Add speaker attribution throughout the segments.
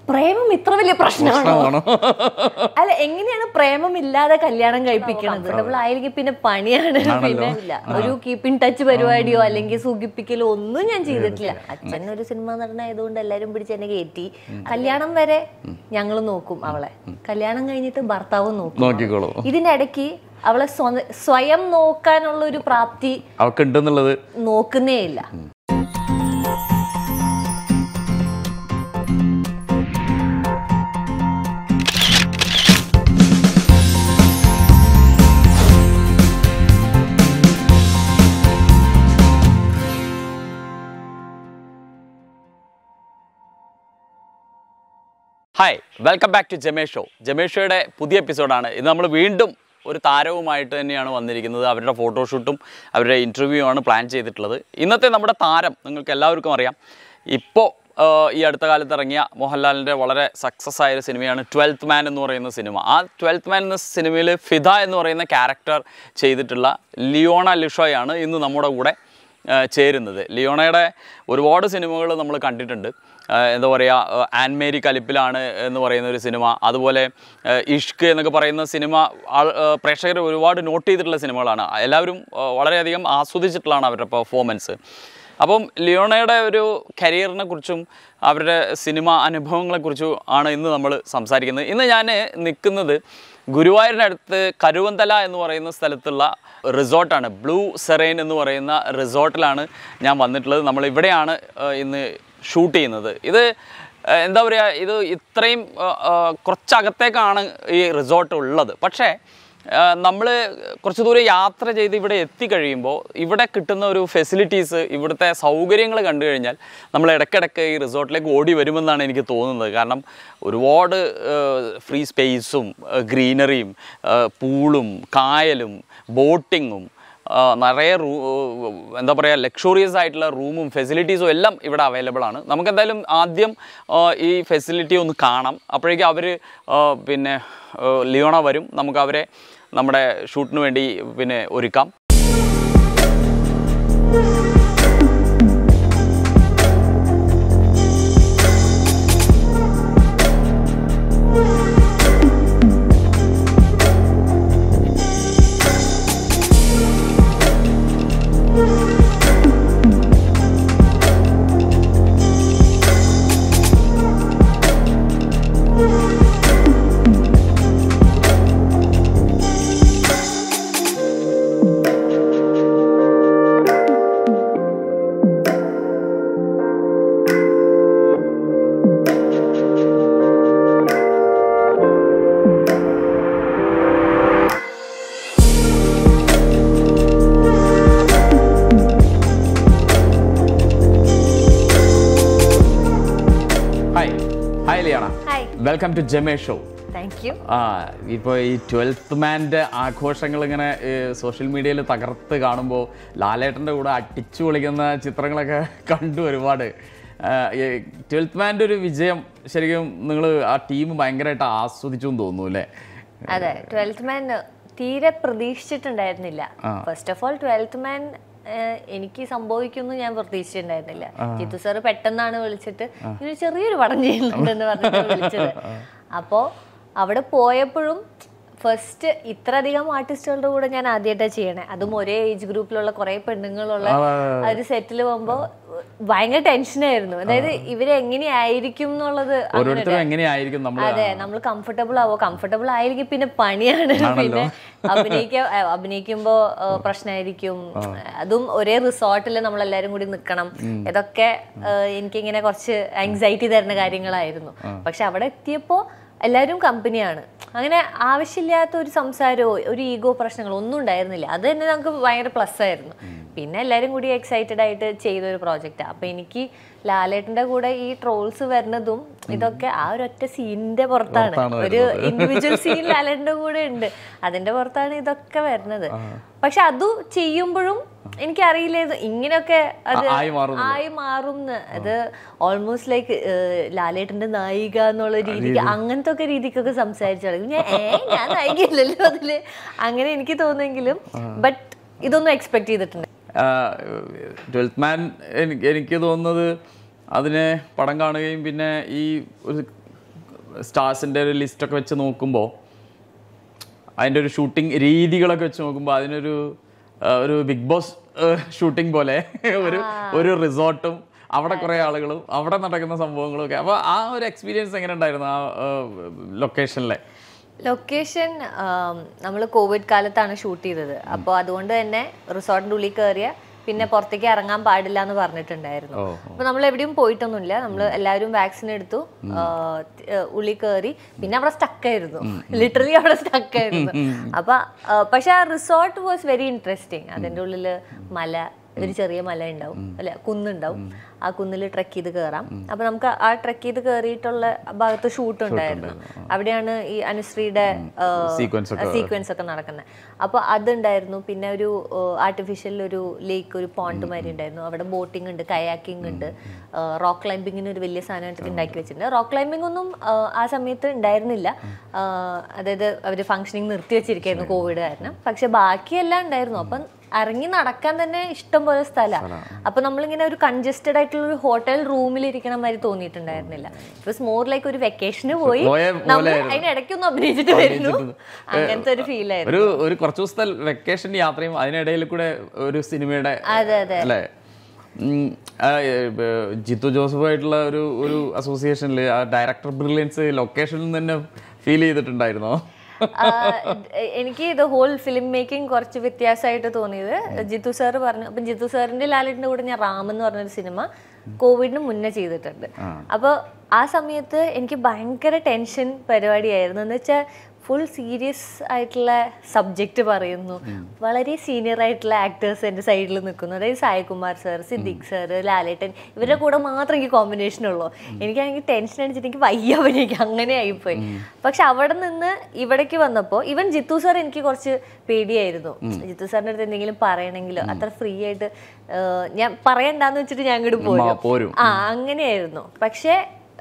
Speaker 1: പ്രേമം ഇത്ര വലിയ പ്രശ്നമാണോ
Speaker 2: പ്രശ്നമാണോ
Speaker 1: അല്ല എങ്ങനെയാണ് പ്രേമം ഇല്ലാതെ കല്യാണം കഴിപ്പിക്കണത് നമ്മൾ ആയിരിക്കും പിന്നെ പണിയാണ് പിന്നെ ഇല്ല ഒരു കീപ്പിംഗ് ടച്ച് പരിപാടിയോ അല്ലെങ്കിൽ സുഖിപ്പിക്കലോ ഒന്നും ഞാൻ ചെയ്തിട്ടില്ല അച്ഛൻ ഒരു സിനിമ നടനായതുകൊണ്ട് എല്ലാരും പിടിച്ച് എന്നെ കയറ്റി കല്യാണം വരെ ഞങ്ങൾ നോക്കും അവളെ കല്യാണം കഴിഞ്ഞിട്ട് ഭർത്താവും നോക്കും
Speaker 2: നോക്കിക്കോളൂ
Speaker 1: ഇതിന്റെ ഇടയ്ക്ക് അവളെ സ്വ- സ്വയം നോക്കാനുള്ള ഒരു പ്രാപ്തി
Speaker 2: അവർക്ക് ഉണ്ടെന്നുള്ളത്
Speaker 1: നോക്കുന്നേ ഇല്ല
Speaker 2: ഹായ് വെൽക്കം ബാക്ക് ടു ജമേ ഷോ ജമേ ഷോയുടെ പുതിയ എപ്പിസോഡാണ് ഇത് നമ്മൾ വീണ്ടും ഒരു താരവുമായിട്ട് തന്നെയാണ് വന്നിരിക്കുന്നത് അവരുടെ ഫോട്ടോഷൂട്ടും അവരുടെ ഇൻ്റർവ്യൂ ആണ് പ്ലാൻ ചെയ്തിട്ടുള്ളത് ഇന്നത്തെ നമ്മുടെ താരം നിങ്ങൾക്ക് എല്ലാവർക്കും അറിയാം ഇപ്പോൾ ഈ അടുത്ത കാലത്ത് ഇറങ്ങിയ മോഹൻലാലിൻ്റെ വളരെ സക്സസ് ആയ ഒരു സിനിമയാണ് ട്വൽത്ത് മാൻ എന്ന് പറയുന്ന സിനിമ ആ ട്വൽത്ത് മാൻ എന്ന സിനിമയിൽ ഫിദ എന്ന് പറയുന്ന ക്യാരക്ടർ ചെയ്തിട്ടുള്ള ലിയോണ ലിഷോയാണ് ഇന്ന് നമ്മുടെ കൂടെ ആ, ചേരുന്നത് ലിയോണയുടെ ഒരുപാട് സിനിമകൾ നമ്മൾ കണ്ടിട്ടുണ്ട് ആ, എന്താ പറയുക ആൻമേരി കലിപ്പിലാണ് എന്ന് പറയുന്ന ഒരു സിനിമ അതുപോലെ ആ, ഇഷ്ക് എന്നൊക്കെ പറയുന്ന സിനിമ ആൾ പ്രേക്ഷകർ ഒരുപാട് നോട്ട് ചെയ്തിട്ടുള്ള സിനിമകളാണ് എല്ലാവരും ആ, വളരെയധികം ആസ്വദിച്ചിട്ടുള്ളതാണ് അവരുടെ പെർഫോമൻസ് അപ്പം ലിയോണയുടെ ഒരു കരിയറിനെ കുറിച്ചും അവരുടെ സിനിമ അനുഭവങ്ങളെക്കുറിച്ചും ആണ് ഇന്ന് നമ്മൾ സംസാരിക്കുന്നത് ഇന്ന് ഞാൻ നിൽക്കുന്നത് ഗുരുവായൂരിനടുത്ത് കരുവന്തല എന്ന് പറയുന്ന സ്ഥലത്തുള്ള റിസോർട്ടാണ് ബ്ലൂ സെറൈൻ എന്ന് പറയുന്ന റിസോർട്ടിലാണ് ഞാൻ വന്നിട്ടുള്ളത് നമ്മൾ ഇവിടെയാണ് ആ, ഇന്ന് ഷൂട്ട് ചെയ്യുന്നത് ഇത് ആ, എന്താ പറയുക ഇത് ഇത്രയും ആ, ആ, കുറച്ചകത്തേക്കാണ് ഈ റിസോർട്ട് ഉള്ളത് പക്ഷേ നമ്മൾ കുറച്ച് ദൂരം യാത്ര ചെയ്ത് ഇവിടെ എത്തിക്കഴിയുമ്പോൾ ഇവിടെ കിട്ടുന്ന ഒരു ഫെസിലിറ്റീസ് ഇവിടുത്തെ സൗകര്യങ്ങൾ കണ്ടു കഴിഞ്ഞാൽ നമ്മൾ ഇടയ്ക്കിടയ്ക്ക് ഈ റിസോർട്ടിലേക്ക് ഓടി വരുമെന്നാണ് എനിക്ക് തോന്നുന്നത് കാരണം ഒരുപാട് ഫ്രീ സ്പേസും ഗ്രീനറിയും പൂളും കായലും ബോട്ടിങ്ങും ആ, നിറയെ റൂ എന്താ പറയുക ലക്ഷറിയസ് ആയിട്ടുള്ള റൂമും ഫെസിലിറ്റീസും എല്ലാം ഇവിടെ അവൈലബിൾ ആണ് നമുക്ക് എന്തായാലും ആദ്യം ആ, ഈ ഫെസിലിറ്റി ഒന്ന് കാണാം അപ്പോഴേക്കും അവർ പിന്നെ ആ, ലിയോണ വരും നമുക്ക് അവരെ നമ്മുടെ ഷൂട്ടിന് വേണ്ടി പിന്നെ ഒരുക്കാം hi hi Leona
Speaker 1: hi
Speaker 2: welcome to ജമേ ഷോ
Speaker 1: താങ്ക് യു
Speaker 2: ആ ഇപ്പോൾ ഈ ട്വൽത്ത് മാൻ്റെ ആഘോഷങ്ങൾ ഇങ്ങനെ സോഷ്യൽ മീഡിയയിൽ തകർത്ത് കാണുമ്പോൾ ലാലേട്ടൻ്റെ കൂടെ അടിച്ചു പൊളിക്കുന്ന ചിത്രങ്ങളൊക്കെ കണ്ടു ഒരുപാട് ട്വൽത്ത് മാൻ്റെ ഒരു വിജയം ശരിക്കും നിങ്ങൾ ആ ടീം ഭയങ്കരമായിട്ട് ആസ്വദിച്ചു എന്ന് തോന്നുന്നു അല്ലേ
Speaker 1: അതെ ട്വൽത്ത് മാൻ തീരെ പ്രതീക്ഷിച്ചിട്ടുണ്ടായിരുന്നില്ല first of all Twelfth Man എനിക്ക് സംഭവിക്കുമെന്ന് ഞാൻ പ്രതീക്ഷിച്ചിട്ടുണ്ടായിരുന്നില്ല ജിത്തു സാറ് പെട്ടെന്നാണ് വിളിച്ചിട്ട് ഇങ്ങനെ ചെറിയൊരു പടം ചെയ്യുന്നുണ്ടെന്ന് പറഞ്ഞിട്ട് വിളിച്ചത് അപ്പോ അവിടെ പോയപ്പോഴും ഫസ്റ്റ് ഇത്രയധികം ആർട്ടിസ്റ്റുകളുടെ കൂടെ ഞാൻ ആദ്യമായിട്ടാണ് ചെയ്യണേ അതും ഒരേ ഏജ് ഗ്രൂപ്പിലുള്ള കുറെ പെണ്ണുങ്ങളുള്ള ആ ഒരു സെറ്റിൽ പോകുമ്പോൾ ഭയങ്കര ടെൻഷനായിരുന്നു അതായത് ഇവര് എങ്ങനെയായിരിക്കും എന്നുള്ളത് അങ്ങനെ
Speaker 2: ഓരോരുത്തരും എങ്ങനെയായിരിക്കും നമ്മൾ
Speaker 1: അതെ നമ്മൾ കംഫർട്ടബിൾ ആവോ കംഫർട്ടബിൾ ആയിരിക്കും പിന്നെ പണിയാണ് പിന്നെ അഭിനയിക്ക അഹ് അഭിനയിക്കുമ്പോ അഹ് പ്രശ്നമായിരിക്കും അതും ഒരേ റിസോർട്ടിൽ നമ്മൾ എല്ലാരും കൂടി നിൽക്കണം ഇതൊക്കെ അഹ് എനിക്കിങ്ങനെ കുറച്ച് ആങ്സൈറ്റി തരുന്ന കാര്യങ്ങളായിരുന്നു പക്ഷെ അവിടെ എത്തിയപ്പോ എല്ലാവരും കമ്പനിയാണ് അങ്ങനെ ആവശ്യമില്ലാത്ത ഒരു സംസാരമോ ഒരു ഈഗോ പ്രശ്നങ്ങളോ ഒന്നും ഉണ്ടായിരുന്നില്ല അത് തന്നെ നമുക്ക് ഭയങ്കര പ്ലസ് ആയിരുന്നു പിന്നെ എല്ലാവരും കൂടി എക്സൈറ്റഡ് ആയിട്ട് ചെയ്ത ഒരു പ്രോജക്റ്റാണ് അപ്പൊ എനിക്ക് ലാലേട്ടന്റെ കൂടെ ഈ ട്രോൾസ് വരുന്നതും ഇതൊക്കെ ആ ഒരൊറ്റ സീനിന്റെ പുറത്താണ്
Speaker 2: പുറത്താണ്
Speaker 1: ഒരു ഇൻഡിവിജ്വൽ സീൻ ലാലേട്ടന്റെ കൂടെ ഉണ്ട് അതിന്റെ പുറത്താണ് ഇതൊക്കെ വരുന്നത് പക്ഷെ അത് ചെയ്യുമ്പോഴും എനിക്കറിയില്ല ഇത് ഇങ്ങനെയൊക്കെ അത്
Speaker 2: ആയി മാറും
Speaker 1: ആയി മാറും അത് ഓൾമോസ്റ്റ് ലൈക്ക് ലാലേട്ടന്റെ നായിക എന്നുള്ള രീതിക്ക് അങ്ങനത്തെ ഒക്കെ രീതിക്കൊക്കെ സംസാരിച്ചു തുടങ്ങി ഞാൻ ഏ ഞാൻ നായികയല്ലല്ലോ അതില് അങ്ങനെ എനിക്ക് തോന്നുമെങ്കിലും ബട്ട് ഇതൊന്നും എക്സ്പെക്ട് ചെയ്തിട്ടുണ്ട്
Speaker 2: ട്വൽത്ത് മാൻ എനിക്ക് എനിക്ക് തോന്നുന്നത് അതിനെ പടം കാണുകയും പിന്നെ ഈ ഒരു സ്റ്റാർസിൻ്റെ ഒരു ലിസ്റ്റൊക്കെ വെച്ച് നോക്കുമ്പോൾ അതിൻ്റെ ഒരു ഷൂട്ടിംഗ് രീതികളൊക്കെ വെച്ച് നോക്കുമ്പോൾ അതിനൊരു ആ, ഒരു ബിഗ് ബോസ് ഷൂട്ടിംഗ് പോലെ ഒരു ഒരു റിസോർട്ടും അവിടെ കുറേ ആളുകളും അവിടെ നടക്കുന്ന സംഭവങ്ങളും ഒക്കെ അപ്പോൾ ആ ഒരു എക്സ്പീരിയൻസ് എങ്ങനെ ഉണ്ടായിരുന്നു ആ ലൊക്കേഷനിലെ
Speaker 1: ലൊക്കേഷൻ നമ്മൾ കോവിഡ് കാലത്താണ് ഷൂട്ട് ചെയ്തത് അപ്പോൾ അതുകൊണ്ട് തന്നെ റിസോർട്ടിന്റെ ഉള്ളിൽ കയറിയ പിന്നെ പുറത്തേക്ക് ഇറങ്ങാൻ പാടില്ല എന്ന് പറഞ്ഞിട്ടുണ്ടായിരുന്നു
Speaker 2: ഓ
Speaker 1: അപ്പൊ നമ്മൾ എവിടെയും പോയിട്ടൊന്നുമില്ല നമ്മൾ എല്ലാവരും വാക്സിൻ എടുത്തു ആ, ത- ഉള്ളിൽ കയറി പിന്നെ അവിടെ സ്റ്റക്കായിരുന്നു ലിറ്ററലി അവിടെ സ്റ്റക്കായിരുന്നു അപ്പൊ ആ, പക്ഷെ ആ റിസോർട്ട് വാസ് വെരി ഇൻട്രസ്റ്റിംഗ് അതിന്റെ ഉള്ളില് മല ഒരു ചെറിയ മല ഉണ്ടാവും അല്ല കുന്നുണ്ടാവും ആ കുന്നിൽ ട്രക്ക് ചെയ്ത് കയറാം അപ്പൊ നമുക്ക് ആ ട്രക്ക് ചെയ്ത് കയറിയിട്ടുള്ള ഭാഗത്ത് ഷൂട്ട് ഉണ്ടായിരുന്നു അവിടെയാണ് ഈ അനുശ്രീയുടെ
Speaker 2: Sequence ഒക്കെ
Speaker 1: സീക്വൻസ് ഒക്കെ നടക്കുന്നത് അപ്പോൾ അതുണ്ടായിരുന്നു പിന്നെ ഒരു ആർട്ടിഫിഷ്യൽ ഒരു ലേക്ക് ഒരു പോണ്ട് മാതിരി ഉണ്ടായിരുന്നു അവിടെ ബോട്ടിംഗ് ഉണ്ട് കയാക്കിംഗ് ഉണ്ട് റോക്ക് ക്ലൈംബിങ്ങിന് ഒരു വലിയ സാധനമായിട്ട് ഉണ്ടാക്കി വെച്ചിട്ടുണ്ട് റോക്ക് ക്ലൈംബിംഗ് ഒന്നും ആ, ആ സമയത്ത് ഉണ്ടായിരുന്നില്ല ആ, അതായത് അവർ ഫംഗ്ഷനിങ് നിർത്തി വെച്ചിരിക്കായിരുന്നു കോവിഡ് കാരണം പക്ഷെ ബാക്കിയെല്ലാം ഉണ്ടായിരുന്നു അപ്പം ഇറങ്ങി നടക്കാൻ തന്നെ ഇഷ്ടം പോലെ സ്ഥലമാണ് അപ്പൊ നമ്മളിങ്ങനെ ഒരു കൺജസ്റ്റഡ് ആയിട്ടുള്ള ഒരു ഹോട്ടൽ റൂമിൽ ഇരിക്കണ മാതിരി തോന്നിയിട്ടുണ്ടായിരുന്നില്ല ഇറ്റ് വാസ് മോർ ലൈക്ക് ഒരു വെക്കേഷന് പോയി
Speaker 2: പോയ
Speaker 1: നമ്മൾ അതിനിടയ്ക്കൊന്നും അഭിനയിച്ചിട്ട് വരുന്നു അങ്ങനത്തെ ഒരു ഫീൽ ആയിരുന്നു
Speaker 2: ഒരു ഒരു കുറച്ച് ദിവസത്തെ വെക്കേഷൻ യാത്രയും അതിനിടയിൽ കൂടെ ഒരു സിനിമയുടെ
Speaker 1: അതെ അതെ
Speaker 2: അല്ലേ ഉം, ആ, ഏ, ബ, ജിത്തു ജോസഫായിട്ടുള്ള ഒരു ഒരു അസോസിയേഷനിൽ ആ ഡയറക്ടർ ബ്രില്യൻസ് ലൊക്കേഷനിൽ നിന്ന് തന്നെ ഫീൽ ചെയ്തിട്ടുണ്ടായിരുന്നോ
Speaker 1: ആ, എനിക്ക് ഇത് ഹോൾ ഫിലിം മേക്കിംഗ് കുറച്ച് വ്യത്യാസമായിട്ട് തോന്നിയത് ജിത്തു സാർ പറഞ്ഞു അപ്പം ജിത്തു സാറിന്റെ ലാലിന്റെ കൂടെ ഞാൻ റാം എന്ന് പറഞ്ഞൊരു സിനിമ കോവിഡിന് മുന്നേ ചെയ്തിട്ടുണ്ട് അപ്പോൾ ആ സമയത്ത് എനിക്ക് ഭയങ്കര ടെൻഷൻ പരിപാടിയായിരുന്നു എന്ന് വെച്ചാൽ ഫുൾ സീരിയസ് ആയിട്ടുള്ള സബ്ജക്റ്റ് പറയുന്നു വളരെ സീനിയർ ആയിട്ടുള്ള ആക്ടേഴ്സ് എൻ്റെ സൈഡിൽ നിൽക്കുന്നു അതായത് സായകുമാർ സർ സിദ്ദിഖ് സർ ലാലേട്ടൻ ഇവരുടെ കൂടെ മാത്രം എനിക്ക് കോമ്പിനേഷൻ ഉള്ളൂ എനിക്കാണെങ്കിൽ ടെൻഷൻ അടിച്ചിട്ട് എനിക്ക് വയ്യ അഭിനയിക്കും അങ്ങനെ ആയിപ്പോയി പക്ഷെ അവിടെ നിന്ന് ഇവിടേക്ക് വന്നപ്പോൾ ഇവൻ ജിത്തു സാർ എനിക്ക് കുറച്ച് പേടിയായിരുന്നു ജിത്തു സാറിൻ്റെ അടുത്ത് എന്തെങ്കിലും പറയണമെങ്കിലോ അത്ര ഫ്രീ ആയിട്ട് ഏഹ്, ഞാൻ പറയണ്ടെന്ന് വെച്ചിട്ട് ഞാൻ ഇങ്ങോട്ട് പോരും
Speaker 2: ആ, പോരും
Speaker 1: ആ അങ്ങനെയായിരുന്നു പക്ഷേ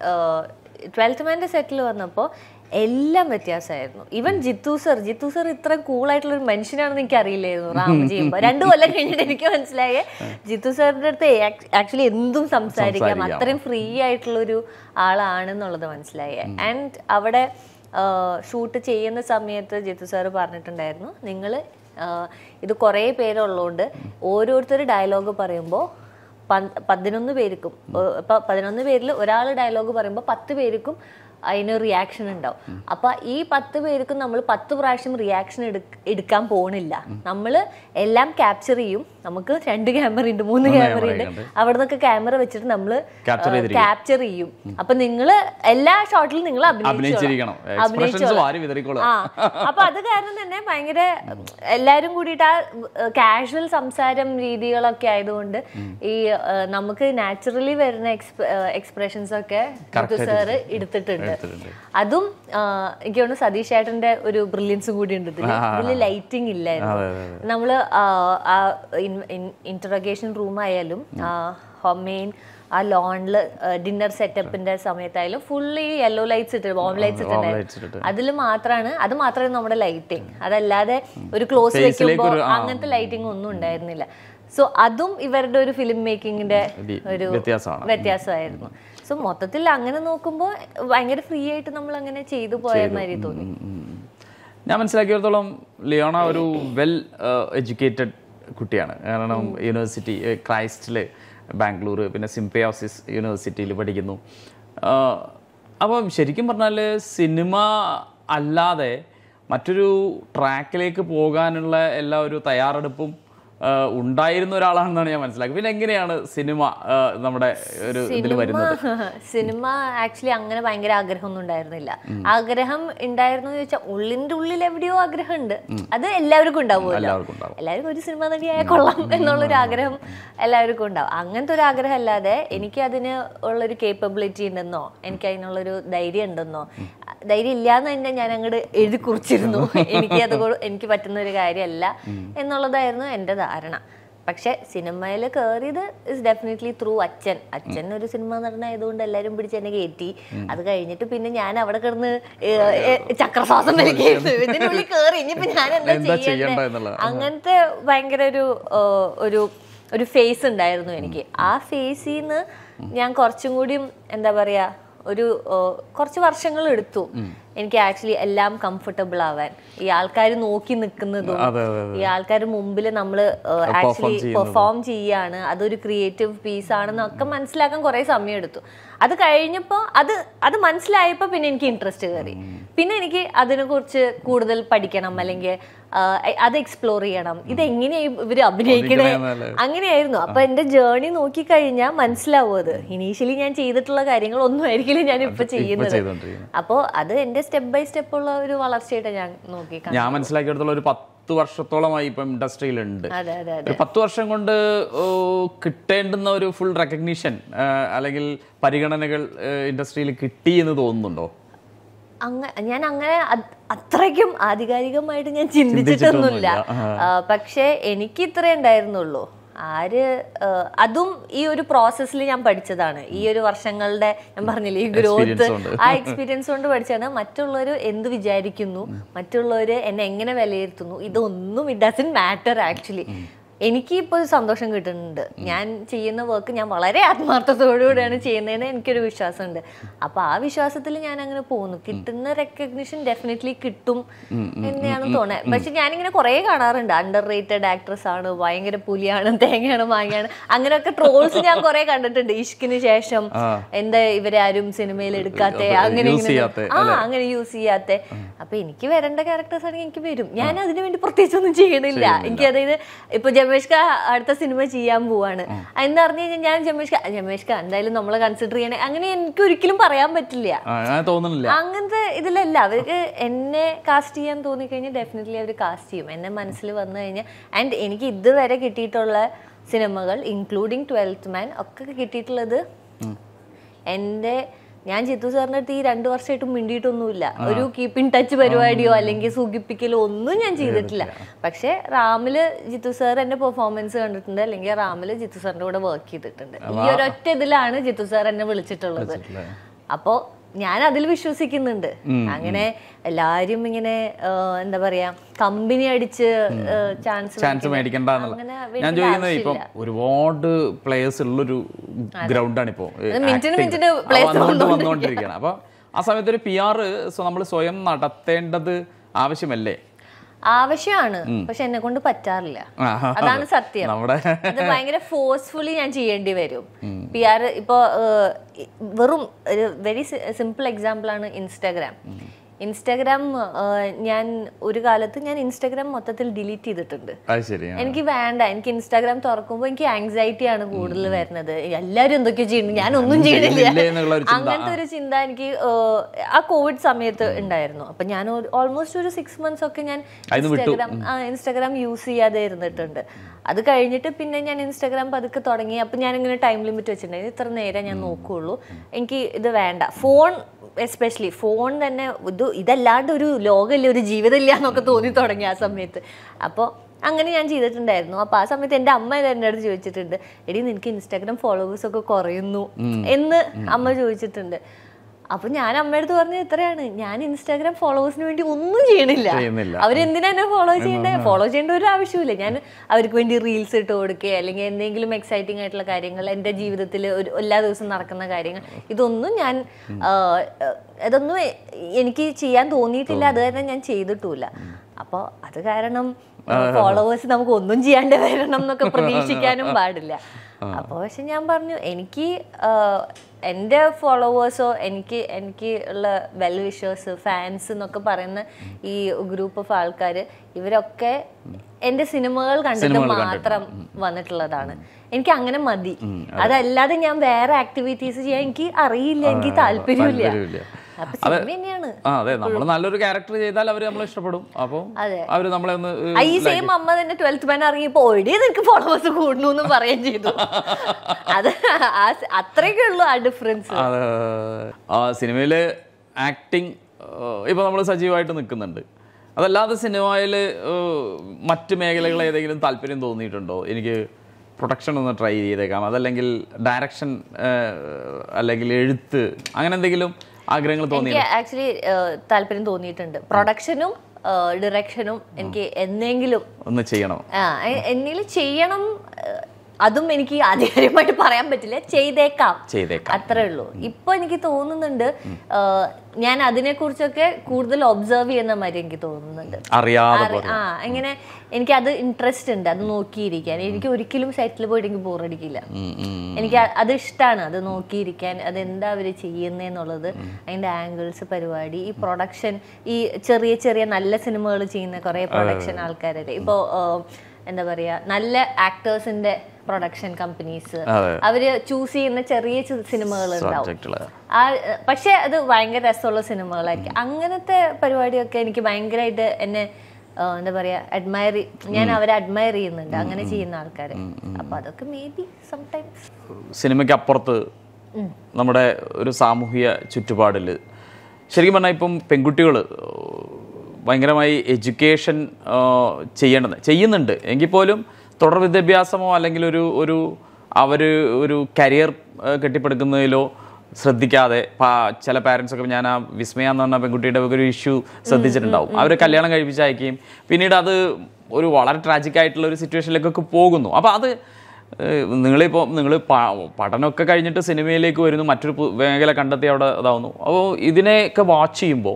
Speaker 1: ട്വൽത്ത് മാൻ്റെ സെറ്റിൽ വന്നപ്പോൾ എല്ലാം വ്യത്യാസമായിരുന്നു even Jeethu sir Jeethu sir ഇത്ര കൂളായിട്ടുള്ള ഒരു മനുഷ്യനാണെന്ന് എനിക്ക് അറിയില്ലായിരുന്നു റാം ചെയ്യുമ്പോൾ രണ്ടു കൊല്ലം കഴിഞ്ഞിട്ട് എനിക്ക് മനസ്സിലായേ ജിത്തു സാറിന്റെ അടുത്ത് ആക്ച്വലി എന്തും സംസാരിക്കാം അത്രയും ഫ്രീ ആയിട്ടുള്ള ഒരു ആളാണെന്നുള്ളത് മനസ്സിലായേ ആൻഡ് അവിടെ ഷൂട്ട് ചെയ്യുന്ന സമയത്ത് ജിത്തു സാർ പറഞ്ഞിട്ടുണ്ടായിരുന്നു നിങ്ങൾ ഇത് കുറേ പേരുള്ളതുകൊണ്ട് ഓരോരുത്തർ ഡയലോഗ് പറയുമ്പോൾ പന്ത് പതിനൊന്ന് പേർക്കും ഏഹ് ഇപ്പൊ പതിനൊന്ന് പേരിൽ ഒരാൾ ഡയലോഗ് പറയുമ്പോൾ പത്ത് പേർക്കും അതിന് റിയാക്ഷൻ ഉണ്ടാവും അപ്പൊ ഈ പത്ത് പേർക്കും നമ്മൾ പത്ത് പ്രാവശ്യം റിയാക്ഷൻ എടുക്കാൻ പോണില്ല നമ്മൾ എല്ലാം ക്യാപ്ചർ ചെയ്യും നമുക്ക് രണ്ട് ക്യാമറ ഉണ്ട് മൂന്ന് ക്യാമറ ഉണ്ട് അവിടെ നിന്നൊക്കെ ക്യാമറ വെച്ചിട്ട് നമ്മൾ
Speaker 2: Capture
Speaker 1: ക്യാപ്ചർ ചെയ്യും അപ്പൊ നിങ്ങൾ എല്ലാ ഷോട്ടിലും നിങ്ങൾ
Speaker 2: അഭിനയിച്ചിരിക്കണം എക്സ്പ്രഷൻസ് വാരി വിതറിക്കോളും
Speaker 1: ആ അപ്പൊ അത് കാരണം തന്നെ ഭയങ്കര എല്ലാരും കൂടിയിട്ട് ആ കാഷ്വൽ സംസാരം രീതികളൊക്കെ ആയതുകൊണ്ട് ഈ ആ, നമുക്ക് നാച്ചുറലി വരുന്ന എക്സ്പ്രഷൻസ് ഒക്കെ സാറ് എടുത്തിട്ടുണ്ട് അതും ആ, എനിക്ക് തോന്നുന്നു സതീഷ് ചേട്ടന്റെ ഒരു ബ്രില്യൻസും കൂടി ഉണ്ട് ഇതില് ഇതില് ലൈറ്റിംഗ് ഇല്ലായിരുന്നു നമ്മള് ആ, ആ ഇന്ററോഗേഷൻ റൂം ആയാലും മെയിൻ ആ ലോണില് ഡിന്നർ സെറ്റപ്പിന്റെ സമയത്തായാലും ഫുള്ളി യെല്ലോ ലൈറ്റ്സ് ഇട്ട് ബോം ലൈറ്റ്സ്
Speaker 2: lights
Speaker 1: ഇട്ടിട്ടുണ്ടായിരുന്നു
Speaker 2: ഇട്ടിട്ട്.
Speaker 1: അതിൽ മാത്രമാണ് അത് മാത്രമേ നമ്മുടെ ലൈറ്റിംഗ് അതല്ലാതെ ഒരു ക്ലോസ് വെക്കുമ്പോൾ അങ്ങനത്തെ ലൈറ്റിംഗ് ഒന്നും ഉണ്ടായിരുന്നില്ല സോ അതും ഇവരുടെ ഒരു ഫിലിം മേക്കിങ്ങിന്റെ
Speaker 2: വി-
Speaker 1: ഒരു
Speaker 2: വ്യത്യാസമാണ്.
Speaker 1: വ്യത്യാസമായിരുന്നു സോ മൊത്തത്തിൽ അങ്ങനെ നോക്കുമ്പോൾ ഭയങ്കര ഫ്രീ ആയിട്ട് നമ്മൾ അങ്ങനെ ചെയ്തു പോയ മാതിരി തോന്നി
Speaker 2: ഉം. ഞാൻ മനസ്സിലാക്കിയിടത്തോളം ലിയോണ ഒരു വെൽ എഡ്യൂക്കേറ്റഡ് കുട്ടിയാണ് കാരണം യൂണിവേഴ്സിറ്റി ക്രൈസ്റ്റിൽ ബാംഗ്ലൂർ പിന്നെ സിംപയോസിസ് യൂണിവേഴ്സിറ്റിയിൽ പഠിക്കുന്നു ആഹ് അപ്പം ശരിക്കും പറഞ്ഞാൽ സിനിമ അല്ലാതെ മറ്റൊരു ട്രാക്കിലേക്ക് പോകാനുള്ള എല്ലാ ഒരു തയ്യാറെടുപ്പും ആഹ് ഉണ്ടായിരുന്ന ഒരാളാണെന്നാണ് ഞാൻ മനസ്സിലാക്കിയത് പിന്നെ എങ്ങനെയാണ് സിനിമ ആഹ് നമ്മുടെ ഒരു ഇതിൽ വരുന്നത്
Speaker 1: സിനിമ ആക്ച്വലി അങ്ങനെ ഭയങ്കര ആഗ്രഹമൊന്നും ഉണ്ടായിരുന്നില്ല ആഗ്രഹം ഉണ്ടായിരുന്നു എന്ന് ചോദിച്ചാൽ ഉള്ളിന്റെ ഉള്ളിൽ എവിടെയോ ആഗ്രഹം ഉണ്ട് അത് എല്ലാവർക്കും ഉണ്ടാവുമല്ലോ
Speaker 2: എല്ലാവർക്കും ഉണ്ടാവും
Speaker 1: എല്ലാവർക്കും ഒരു സിനിമ നടിയായ കൊള്ളാം എന്നുള്ളൊരു ആഗ്രഹം എല്ലാവർക്കും ഉണ്ടാവും അങ്ങനത്തെ ഒരു ആഗ്രഹം അല്ലാതെ എനിക്ക് അതിന് ഉള്ളൊരു കേപ്പബിലിറ്റി ഉണ്ടെന്നോ എനിക്ക് അതിനുള്ളൊരു ധൈര്യം ഉണ്ടെന്നോ ധൈര്യം ഇല്ലാന്ന് തന്നെ ഞാൻ അങ്ങോട്ട് എഴുതി കുറിച്ചിരുന്നു എനിക്ക് അത് കൊ- എനിക്ക് പറ്റുന്ന ഒരു കാര്യമല്ല എന്നുള്ളതായിരുന്നു എൻ്റെ ധാരണ പക്ഷെ സിനിമയിൽ കയറിയത് ഇസ് ഡെഫിനറ്റ്ലി ത്രൂ അച്ഛൻ അച്ഛൻ ഒരു സിനിമ നടനായതുകൊണ്ട് എല്ലാവരും പിടിച്ച് എന്നെ കയറ്റി അത് കഴിഞ്ഞിട്ട് പിന്നെ ഞാൻ അവിടെ കിടന്ന് ഏ- ഏ- ചക്രശ്വാസം വലിക്കുന്നു ഇതിനുള്ളിൽ കയറി ഇനിയിപ്പോ ഞാൻ എന്താ
Speaker 2: എന്താ
Speaker 1: ചെയ്യണ്ടേ
Speaker 2: ചെയ്യണ്ടേ എന്നുള്ളത്.
Speaker 1: അങ്ങനത്തെ ഭയങ്കര ഒരു ആ, ഒരു ഒരു ഫേസ് ഉണ്ടായിരുന്നു എനിക്ക് ആ ഫേസിൽ നിന്ന് ഞാൻ കുറച്ചും കൂടിയും എന്താ പറയാ ഒരു ആ, കുറച്ച് വർഷങ്ങൾ എടുത്തു എനിക്ക് ആക്ച്വലി എല്ലാം കംഫർട്ടബിൾ ആവാൻ ഈ ആൾക്കാർ നോക്കി നിൽക്കുന്നതും
Speaker 2: അതെ അതെ
Speaker 1: ഈ ആൾക്കാർ മുമ്പിൽ നമ്മൾ ആക്ച്വലി പെർഫോം ചെയ്യാണ് അതൊരു ക്രിയേറ്റീവ് പീസ് ആണെന്നൊക്കെ മനസ്സിലാക്കാൻ കുറെ സമയം എടുത്തു അത് കഴിഞ്ഞപ്പോൾ അത് അത് മനസ്സിലായപ്പോൾ പിന്നെ എനിക്ക് ഇൻട്രസ്റ്റ് കയറി പിന്നെ എനിക്ക് അതിനെക്കുറിച്ച് കൂടുതൽ പഠിക്കണം അല്ലെങ്കിൽ ആ, അത് എക്സ്പ്ലോർ ചെയ്യണം ഇതെങ്ങനെയാ ഇവർ അഭിനയിക്കണേ അങ്ങനെയായിരുന്നു അപ്പൊ എന്റെ ജേർണി നോക്കിക്കഴിഞ്ഞാൽ മനസ്സിലാവും അത് ഇനീഷ്യലി ഞാൻ ചെയ്തിട്ടുള്ള കാര്യങ്ങൾ ഒന്നും ആയിരിക്കില്ല ഞാൻ ഇപ്പൊ ചെയ്യുന്നത്
Speaker 2: ചെയ്തോണ്ടിരിക്കുന്നത്
Speaker 1: അപ്പോൾ അത് എന്റെ സ്റ്റെപ്പ് ബൈ സ്റ്റെപ്പ് ഉള്ള ഒരു വളർച്ചയായിട്ട് ഞാൻ നോക്കി കാണും.
Speaker 2: ഞാൻ മനസ്സിലാക്കിയെടുത്തോളം ഒരു പത്ത് വർഷത്തോളമായി ഇപ്പം ഇൻഡസ്ട്രിയിലുണ്ട്
Speaker 1: അതെ അതെ അതെ
Speaker 2: ഒരു പത്ത് വർഷം കൊണ്ട് ഓ, കിട്ടേണ്ടുന്ന ഒരു ഫുൾ റെക്കഗ്നീഷൻ അല്ലെങ്കിൽ പരിഗണനകൾ ഇൻഡസ്ട്രിയിൽ കിട്ടി എന്ന് തോന്നുന്നുണ്ടോ
Speaker 1: അങ്ങ ഞാൻ അങ്ങനെ അത് അത്രയ്ക്കും ആധികാരികമായിട്ട് ഞാൻ ചിന്തിച്ചിട്ടൊന്നുമില്ല ആ, പക്ഷേ എനിക്ക് ഇത്രേ ഉണ്ടായിരുന്നുള്ളൂ ആര് ആ, അതും ഈ ഒരു പ്രോസസ്സിൽ ഞാൻ പഠിച്ചതാണ് ഈ ഒരു വർഷങ്ങളുടെ ഞാൻ പറഞ്ഞില്ലേ ഈ ഗ്രോത്ത്
Speaker 2: കൊണ്ട്.
Speaker 1: ആ എക്സ്പീരിയൻസ് കൊണ്ട് പഠിച്ചാണ് മറ്റുള്ളവർ എന്ത് വിചാരിക്കുന്നു മറ്റുള്ളവർ എന്നെ എങ്ങനെ വിലയിരുത്തുന്നു ഇതൊന്നും ഇറ്റ് ഡസൻ മാറ്റർ ആക്ച്വലി എനിക്ക് ഇപ്പോൾ സന്തോഷം കിട്ടുന്നുണ്ട് ഞാൻ ചെയ്യുന്ന വർക്ക് ഞാൻ വളരെ ആത്മാർത്ഥത്തോടുകൂടിയാണ് ചെയ്യുന്നതെന്ന് എനിക്കൊരു വിശ്വാസമുണ്ട് അപ്പൊ ആ വിശ്വാസത്തിൽ ഞാൻ അങ്ങനെ പോകുന്നു കിട്ടുന്ന റെക്കഗ്നിഷൻ ഡെഫിനറ്റ്ലി കിട്ടും എന്നെയാണ് തോന്നുന്നത് പക്ഷെ ഞാനിങ്ങനെ കുറേ കാണാറുണ്ട് അണ്ടർ റേറ്റഡ് ആക്ട്രസ് ആണ് ഭയങ്കര പുലിയാണ് തേങ്ങയാണ് മാങ്ങയാണ് അങ്ങനെയൊക്കെ ട്രോൾസ് ഞാൻ കുറെ കണ്ടിട്ടുണ്ട് ഇഷ്കിന് ശേഷം എന്താ ഇവരെ ആരും സിനിമയിൽ എടുക്കാത്ത അങ്ങനെ
Speaker 2: use
Speaker 1: ഇങ്ങനെ
Speaker 2: ചെയ്യാത്തെ,
Speaker 1: ആ അങ്ങനെ യൂസ് ചെയ്യാത്ത അപ്പൊ എനിക്ക് വരേണ്ട ക്യാരക്ടേഴ്സ് ആണെങ്കിൽ എനിക്ക് വരും ഞാൻ അതിനു വേണ്ടി പ്രത്യേകിച്ച് ഒന്നും ചെയ്യണില്ല എനിക്ക് അതായത് ഇപ്പൊ ജമേഷ് ഖാ അടുത്ത സിനിമ ചെയ്യാൻ പോവാണ് എന്ന് പറഞ്ഞു കഴിഞ്ഞാൽ ഞാൻ ജമേഷ് ഖാ ജമേഷ് ഖാ എന്തായാലും നമ്മളെ കൺസിഡർ ചെയ്യണേ അങ്ങനെ എനിക്ക് ഒരിക്കലും പറയാൻ പറ്റില്ല
Speaker 2: ആ, ഞാൻ തോന്നുന്നില്ല
Speaker 1: അങ്ങനത്തെ ഇതിലല്ല അവർക്ക് എന്നെ കാസ്റ്റ് ചെയ്യാൻ തോന്നിക്കഴിഞ്ഞാൽ ഡെഫിനറ്റ്ലി അവർ കാസ്റ്റ് ചെയ്യും എന്നെ മനസ്സിൽ വന്നു കഴിഞ്ഞാൽ ആൻഡ് എനിക്ക് ഇതുവരെ കിട്ടിയിട്ടുള്ള സിനിമകൾ ഇൻക്ലൂഡിങ് ട്വൽത്ത് മാൻ ഒക്കെ കിട്ടിയിട്ടുള്ളത് എൻ്റെ ഞാൻ ജിത്തു സാറിൻ്റെ അടുത്ത് ഈ രണ്ടു വർഷമായിട്ട് മിണ്ടിയിട്ടൊന്നുമില്ല ഒരു കീപ്പ് ഇൻ ടച്ച് പരിപാടിയോ അല്ലെങ്കിൽ സുഖിപ്പിക്കലോ ഒന്നും ഞാൻ ചെയ്തിട്ടില്ല പക്ഷെ റാമില് ജിത്തു സാർ എന്റെ പെർഫോമൻസ് കണ്ടിട്ടുണ്ട് അല്ലെങ്കിൽ റാമില് ജിത്തു സാറിന്റെ കൂടെ വർക്ക് ചെയ്തിട്ടുണ്ട് ഈ ഒരൊറ്റ ഇതിലാണ് ജിത്തു സാർ എന്നെ വിളിച്ചിട്ടുള്ളത് അപ്പോ ഞാൻ അതിൽ വിശ്വസിക്കുന്നുണ്ട് അങ്ങനെ എല്ലാരും ഇങ്ങനെ ആ, എന്താ പറയാ കമ്പനി അടിച്ച് ചാൻസ്
Speaker 2: ചാൻസ് മേടിക്കണ്ട എന്നുള്ളത്
Speaker 1: അങ്ങനെ
Speaker 2: ഞാൻ ചോദിക്കുന്നത് ഇപ്പം ഒരുപാട് പ്ലേയേഴ്സ് ഉള്ളൊരു ഗ്രൗണ്ടാണ് ഇപ്പോൾ
Speaker 1: മിനിറ്റിന് മിനിറ്റിന് players
Speaker 2: വന്നുകൊണ്ട് വന്നുകൊണ്ടിരിക്കുകയാണ് അപ്പൊ ആ സമയത്ത് ഒരു പി ആർ നമ്മൾ സ്വയം നടത്തേണ്ടത് ആവശ്യമല്ലേ
Speaker 1: ആവശ്യമാണ് പക്ഷെ എന്നെ കൊണ്ട് പറ്റാറില്ല
Speaker 2: ആഹാ.
Speaker 1: അതാണ് സത്യം
Speaker 2: നമ്മുടെ
Speaker 1: അത് ഭയങ്കര ഫോഴ്സ്ഫുള്ളി ഞാൻ ചെയ്യേണ്ടി വരും പി ആർ ഇപ്പോ ഏഹ്, ഇ- വെറും ഒരു വെരി സിമ്പിൾ എക്സാമ്പിൾ ആണ് ഇൻസ്റ്റാഗ്രാം ഇൻസ്റ്റാഗ്രാം ഏഹ്, ഞാൻ ഒരു കാലത്ത് ഞാൻ ഇൻസ്റ്റാഗ്രാം മൊത്തത്തിൽ ഡിലീറ്റ് ചെയ്തിട്ടുണ്ട്
Speaker 2: അത് ശരി ആ.
Speaker 1: എനിക്ക് വേണ്ട എനിക്ക് ഇൻസ്റ്റാഗ്രാം തുറക്കുമ്പോൾ എനിക്ക് ആൻസൈറ്റി ആണ് കൂടുതൽ വരുന്നത് എല്ലാരും എന്തൊക്കെയോ ചെയ്യുന്നു ഞാൻ ഒന്നും ചെയ്യണില്ല
Speaker 2: ചെയ്യുന്നില്ലേ എന്നുള്ള ഒരു ചിന്ത.
Speaker 1: അങ്ങനത്തെ ഒരു ചിന്ത എനിക്ക് ഏഹ്, ആ കോവിഡ് സമയത്ത് ഉണ്ടായിരുന്നു അപ്പൊ ഞാൻ ഓൾമോസ്റ്റ് ഒരു സിക്സ് മന്ത്സ് ഒക്കെ ഞാൻ
Speaker 2: അതിന്ന് വിട്ടു.
Speaker 1: ഇൻസ്റ്റാഗ്രാം ആ ഇൻസ്റ്റാഗ്രാം യൂസ് ചെയ്യാതെ ഇരുന്നിട്ടുണ്ട് അത് കഴിഞ്ഞിട്ട് പിന്നെ ഞാൻ ഇൻസ്റ്റാഗ്രാം പതുക്കെ തുടങ്ങി അപ്പൊ ഞാൻ ഇങ്ങനെ ടൈം ലിമിറ്റ് വെച്ചിട്ടുണ്ടായിരുന്നു ഇത്ര നേരം ഞാൻ നോക്കുകയുള്ളൂ എനിക്ക് ഇത് വേണ്ട ഫോൺ എസ്പെഷ്യലി ഫോൺ തന്നെ ഇത് ഇതല്ലാണ്ട് ഒരു ലോകമില്ല ഒരു ജീവിതമില്ല എന്നൊക്കെ തോന്നി തുടങ്ങി ആ സമയത്ത് അപ്പോൾ അങ്ങനെ ഞാൻ ചെയ്തിട്ടുണ്ടായിരുന്നു അപ്പൊ ആ സമയത്ത് എൻ്റെ അമ്മ ഇത് എൻ്റെ അടുത്ത് ചോദിച്ചിട്ടുണ്ട് എടി നിനക്ക് ഇൻസ്റ്റാഗ്രാം ഫോളോവേഴ്സ് ഒക്കെ കുറയുന്നു എന്ന് അമ്മ ചോദിച്ചിട്ടുണ്ട് അപ്പൊ ഞാൻ അമ്മയടുത്ത് പറഞ്ഞത് ഇത്രയാണ് ഞാൻ ഇൻസ്റ്റാഗ്രാം ഫോളോവേഴ്സിന് വേണ്ടി ഒന്നും ചെയ്യണില്ല
Speaker 2: ചെയ്യുന്നില്ല.
Speaker 1: അവരെന്തിനാ എന്നെ ഫോളോ ചെയ്യണ്ടേ ഫോളോ ചെയ്യേണ്ട ഒരു ആവശ്യമില്ല ഞാൻ അവർക്ക് വേണ്ടി റീൽസ് ഇട്ട് കൊടുക്കുക അല്ലെങ്കിൽ എന്തെങ്കിലും എക്സൈറ്റിംഗ് ആയിട്ടുള്ള കാര്യങ്ങൾ എൻ്റെ ജീവിതത്തിൽ ഒരു എല്ലാ ദിവസവും നടക്കുന്ന കാര്യങ്ങൾ ഇതൊന്നും ഞാൻ ആ, ഇതൊന്നും എ- എനിക്ക് ചെയ്യാൻ തോന്നിയിട്ടില്ല അത് കാരണം ഞാൻ ചെയ്തിട്ടുമില്ല അപ്പോൾ അത് കാരണം ഫോളോവേഴ്സ് നമുക്ക് ഒന്നും ചെയ്യാണ്ട് വരണം എന്നൊക്കെ പ്രതീക്ഷിക്കാനും പാടില്ല അപ്പോൾ പക്ഷെ ഞാൻ പറഞ്ഞു എനിക്ക് ആ, എൻ്റെ ഫോളോവേഴ്സോ എനിക്ക് എനിക്ക് ഉള്ള വെൽ വിഷേഴ്സ് ഫാൻസ് എന്നൊക്കെ പറയുന്ന ഈ ഗ്രൂപ്പ് ഓഫ് ആൾക്കാർ ഇവരൊക്കെ എൻ്റെ സിനിമകൾ കണ്ടിട്ട് മാത്രം വന്നിട്ടുള്ളതാണ് എനിക്ക് അങ്ങനെ മതി അതല്ലാതെ ഞാൻ വേറെ ആക്ടിവിറ്റീസ് ചെയ്യാൻ എനിക്ക് അറിയില്ല എനിക്ക് താല്പര്യമില്ല
Speaker 2: താല്പര്യമില്ല.
Speaker 1: അപ്പൊ സിനിമ തന്നെയാണ്
Speaker 2: ആ അതെ നമ്മൾ നല്ലൊരു ക്യാരക്ടർ ചെയ്താൽ അവർ നമ്മളെ ഇഷ്ടപ്പെടും അപ്പം
Speaker 1: അതെ.
Speaker 2: അവർ നമ്മളെ ഒന്ന് ഏഹ്,
Speaker 1: ആ, ഈ സെയിം അമ്മ തന്നെ ട്വൽത്ത് മാൻ ഇറങ്ങിയപ്പോ ഓടി നിനക്ക് ഫോളോവേഴ്സ് കൂടുന്നു എന്ന് പറയുകയും ചെയ്തു അത് ആ സ- അത്രയൊക്കെ ഉള്ളൂ ആ ഡിഫറൻസ്
Speaker 2: അത് ആ സിനിമയിൽ ആക്ടിങ് ഇപ്പൊ നമ്മൾ സജീവമായിട്ട് നിൽക്കുന്നുണ്ട് അതല്ലാതെ സിനിമയിൽ മറ്റ് മേഖലകൾ ഏതെങ്കിലും താല്പര്യം തോന്നിയിട്ടുണ്ടോ എനിക്ക് പ്രൊഡക്ഷൻ ഒന്ന് ട്രൈ ചെയ്തേക്കാം അതല്ലെങ്കിൽ ഡയറക്ഷൻ അല്ലെങ്കിൽ എഴുത്ത് അങ്ങനെ എന്തെങ്കിലും ആഗ്രഹങ്ങൾ തോന്നി
Speaker 1: എനിക്ക് ആക്ച്വലി താല്പര്യം തോന്നിയിട്ടുണ്ട് പ്രൊഡക്ഷനും ഡിറക്ഷനും എനിക്ക് എന്നെങ്കിലും
Speaker 2: ഒന്ന് ചെയ്യണം
Speaker 1: ആ എ- എന്തെങ്കിലും ചെയ്യണം ഏഹ്, അതും എനിക്ക് ആധികാരികമായിട്ട് പറയാൻ പറ്റില്ല ചെയ്തേക്കാം
Speaker 2: ചെയ്തേക്കാം
Speaker 1: അത്രേ ഉള്ളൂ ഇപ്പൊ എനിക്ക് തോന്നുന്നുണ്ട് ആ, ഞാൻ അതിനെ കുറിച്ചൊക്കെ കൂടുതൽ ഒബ്സർവ് ചെയ്യുന്ന മാതിരി എനിക്ക് തോന്നുന്നുണ്ട്
Speaker 2: അറിയാതെ
Speaker 1: അറി- ആ ഇങ്ങനെ എനിക്ക് അത് ഇൻട്രസ്റ്റ് ഉണ്ട് അത് നോക്കിയിരിക്കാൻ എനിക്ക് ഒരിക്കലും സെറ്റിൽ പോയിട്ട് എനിക്ക് ബോറടിക്കില്ല
Speaker 2: ഉം, ഉം.
Speaker 1: എനിക്ക് അ- അത് ഇഷ്ടമാണ് അത് നോക്കിയിരിക്കാൻ അത് എന്താ അവർ ചെയ്യുന്നതെന്നുള്ളത് അതിന്റെ ആംഗിൾസ് പരിപാടി ഈ പ്രൊഡക്ഷൻ ഈ ചെറിയ ചെറിയ നല്ല സിനിമകൾ ചെയ്യുന്ന കുറെ പ്രൊഡക്ഷൻ ആൾക്കാരല്ലേ ഇപ്പോ എന്താ പറയാ നല്ല ആക്ടേഴ്സിന്റെ പ്രൊഡക്ഷൻ കമ്പനീസ്
Speaker 2: അതെ.
Speaker 1: അവര് ചൂസ് ചെയ്യുന്ന ചെറിയ സിനിമകൾ ഉണ്ടാവും
Speaker 2: സബ്ജക്റ്റുകള്
Speaker 1: ആ പക്ഷെ അത് ഭയങ്കര രസമുള്ള സിനിമകളായിരിക്കും അങ്ങനത്തെ പരിപാടിയൊക്കെ എനിക്ക് ഭയങ്കരമായിട്ട് എന്നെ ആ, എന്താ പറയാ അഡ്മയർ ഞാൻ അവരെ അഡ്മയർ ചെയ്യുന്നുണ്ട് അങ്ങനെ ചെയ്യുന്ന ആൾക്കാരെ അപ്പൊ അതൊക്കെ മേ ബി സംടൈംസ്
Speaker 2: സിനിമയ്ക്ക് അപ്പുറത്ത് നമ്മുടെ ഒരു സാമൂഹിക ചുറ്റുപാടിൽ ശരിക്കും പറഞ്ഞാൽ ഇപ്പം പെൺകുട്ടികൾ ഭയങ്കരമായി എഡ്യൂക്കേഷൻ ചെയ്യേണ്ടത് ചെയ്യുന്നുണ്ട് എങ്കിൽ പോലും തുടർ വിദ്യാഭ്യാസമോ അല്ലെങ്കിൽ ഒരു ഒരു അവർ ഒരു കരിയർ കെട്ടിപ്പടുക്കുന്നതിലോ ശ്രദ്ധിക്കാതെ പാ- ചില പാരൻസ് ഒക്കെ ഞാൻ ആ വിസ്മയ എന്ന് പറഞ്ഞ പെൺകുട്ടിയുടെ ഒരു ഇഷ്യൂ ശ്രദ്ധിച്ചിട്ടുണ്ടാവും അവർ കല്യാണം കഴിപ്പിച്ച് അയക്കുകയും പിന്നീട് അത് ഒരു വളരെ ട്രാജിക് ആയിട്ടുള്ള ഒരു സിറ്റുവേഷനിലേക്കൊക്കെ പോകുന്നു അപ്പോൾ അത് ഏഹ് നിങ്ങളിപ്പോൾ നിങ്ങൾ പഠനമൊക്കെ കഴിഞ്ഞിട്ട് സിനിമയിലേക്ക് വരുന്നു മറ്റൊരു പു- മേഖല കണ്ടെത്തി അവിടെ ഇതാവുന്നു അപ്പോൾ ഇതിനെയൊക്കെ വാച്ച് ചെയ്യുമ്പോൾ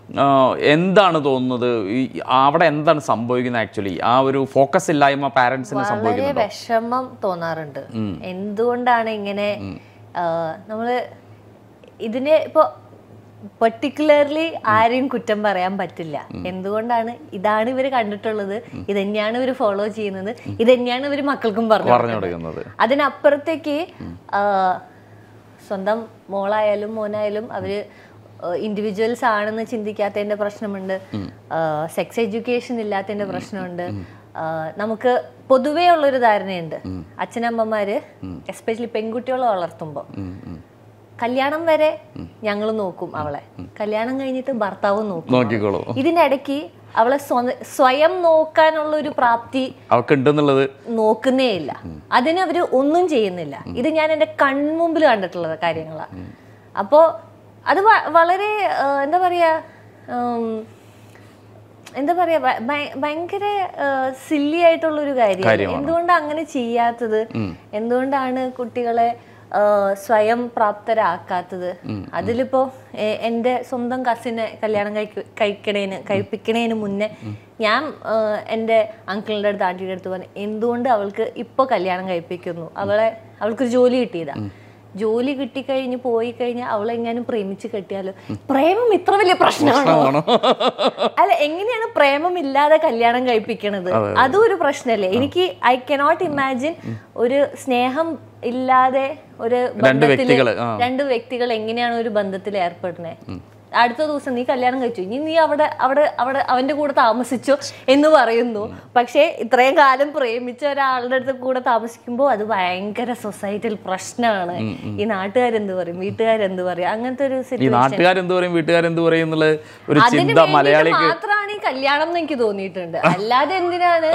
Speaker 2: എന്താണ് തോന്നുന്നത് ഈ അവിടെ എന്താണ് സംഭവിക്കുന്നത് ആക്ച്വലി ആ ഒരു ഫോക്കസ് ഇല്ലായ്മ പാരൻസിന്
Speaker 1: വളരെ
Speaker 2: സംഭവിക്കുന്നുണ്ടോ
Speaker 1: വിഷമം തോന്നാറുണ്ട് എന്തുകൊണ്ടാണ് ഇങ്ങനെ ആ, നമ്മള് ഇതിനെ ഇപ്പൊ പെർട്ടിക്കുലർലി ആരെയും കുറ്റം പറയാൻ പറ്റില്ല എന്തുകൊണ്ടാണ് ഇതാണ് ഇവര് കണ്ടിട്ടുള്ളത് ഇത് തന്നെയാണ് ഇവര് ഫോളോ ചെയ്യുന്നത് ഇത് തന്നെയാണ് ഇവര് മക്കൾക്കും പറഞ്ഞു
Speaker 2: പറഞ്ഞു കൊടുക്കുന്നത്
Speaker 1: അതിനപ്പുറത്തേക്ക് ആ, സ്വന്തം മോളായാലും മോനായാലും അവര് ഇൻഡിവിജ്വൽസ് ആണെന്ന് ചിന്തിക്കാത്തതിന്റെ പ്രശ്നമുണ്ട് സെക്സ് എഡ്യൂക്കേഷൻ ഇല്ലാത്തതിന്റെ പ്രശ്നമുണ്ട് ആ, നമുക്ക് പൊതുവേ ഉള്ളൊരു ധാരണയുണ്ട് അച്ഛനമ്മമാര് എസ്പെഷ്യലി പെൺകുട്ടികളെ വളർത്തുമ്പോൾ
Speaker 2: ഉം, ഉം.
Speaker 1: കല്യാണം വരെ ഞങ്ങൾ നോക്കും അവളെ കല്യാണം കഴിഞ്ഞിട്ട് ഭർത്താവും നോക്കും
Speaker 2: നോക്കിക്കോളൂ
Speaker 1: ഇതിന്റെ ഇടയ്ക്ക് അവളെ സ്വ- സ്വയം നോക്കാനുള്ള ഒരു പ്രാപ്തി
Speaker 2: അവർക്ക് ഉണ്ടെന്നുള്ളത്
Speaker 1: നോക്കുന്നേ ഇല്ല അതിന് അവര് ഒന്നും ചെയ്യുന്നില്ല ഇത് ഞാൻ എന്റെ കൺമുമ്പിൽ കണ്ടിട്ടുള്ള കാര്യങ്ങളാണ് അപ്പോ അത് വ- വളരെ ആ, എന്താ പറയാ ഉം, എന്താ പറയാ ഭ- ഭയ- ഭയങ്കര സില്ലി ആയിട്ടുള്ള ഒരു കാര്യമാണ്
Speaker 2: കാര്യമാണ്.
Speaker 1: എന്തുകൊണ്ടാണ് അങ്ങനെ ചെയ്യാത്തത് എന്തുകൊണ്ടാണ് കുട്ടികളെ ആ, സ്വയം പ്രാപ്തരാക്കാത്തത് അതിലിപ്പോ എ- എന്റെ സ്വന്തം കസിനെ കല്യാണം കഴിക്ക കഴിക്കണേന് കഴിപ്പിക്കണേന് മുന്നേ ഞാൻ ആ, എന്റെ അങ്കിളിന്റെ അടുത്ത് ആന്റിയുടെ അടുത്ത് പറഞ്ഞു എന്തുകൊണ്ട് അവൾക്ക് ഇപ്പൊ കല്യാണം കഴിപ്പിക്കുന്നു അവളെ അവൾക്കൊരു ജോലി കിട്ടിയതാ ജോലി കിട്ടിക്കഴിഞ്ഞ് പോയി കഴിഞ്ഞാൽ അവളെങ്ങാനും പ്രേമിച്ച് കെട്ടിയാലോ പ്രേമം ഇത്ര വലിയ പ്രശ്നമാണോ അല്ല എങ്ങനെയാണ് പ്രേമം ഇല്ലാതെ കല്യാണം കഴിപ്പിക്കണത് അതും ഒരു പ്രശ്നമല്ലേ എനിക്ക് ഐ കനോട്ട് ഇമാജിൻ ഒരു സ്നേഹം ഇല്ലാതെ ഒരു ബന്ധത്തില്
Speaker 2: വ്യക്തികള്, ആ.
Speaker 1: രണ്ട് വ്യക്തികൾ എങ്ങനെയാണ് ഒരു ബന്ധത്തിൽ ഏർപ്പെടുന്നത് അടുത്ത ദിവസം നീ കല്യാണം കഴിച്ചു ഇനി നീ അവിടെ അവിടെ അവിടെ അവന്റെ കൂടെ താമസിച്ചോ എന്ന് പറയുന്നു പക്ഷേ ഇത്രയും കാലം പ്രേമിച്ച ഒരാളുടെ അടുത്ത് കൂടെ താമസിക്കുമ്പോൾ അത് ഭയങ്കര സൊസൈറ്റിയിൽ പ്രശ്നമാണ് ഈ നാട്ടുകാരെന്ത് പറയും വീട്ടുകാരെന്ത് പറയും അങ്ങനത്തെ ഒരു
Speaker 2: ഈ
Speaker 1: സിറ്റുവേഷൻ
Speaker 2: നാട്ടുകാരെന്ത് പറയും വീട്ടുകാരെന്ത് പറയും എന്നുള്ള ഒരു
Speaker 1: അതിന്
Speaker 2: ചിന്ത മലയാളിക്ക്
Speaker 1: മാത്രമാണ് ഈ കല്യാണം എന്ന് എനിക്ക് തോന്നിയിട്ടുണ്ട് അല്ലാതെ എന്തിനാണ്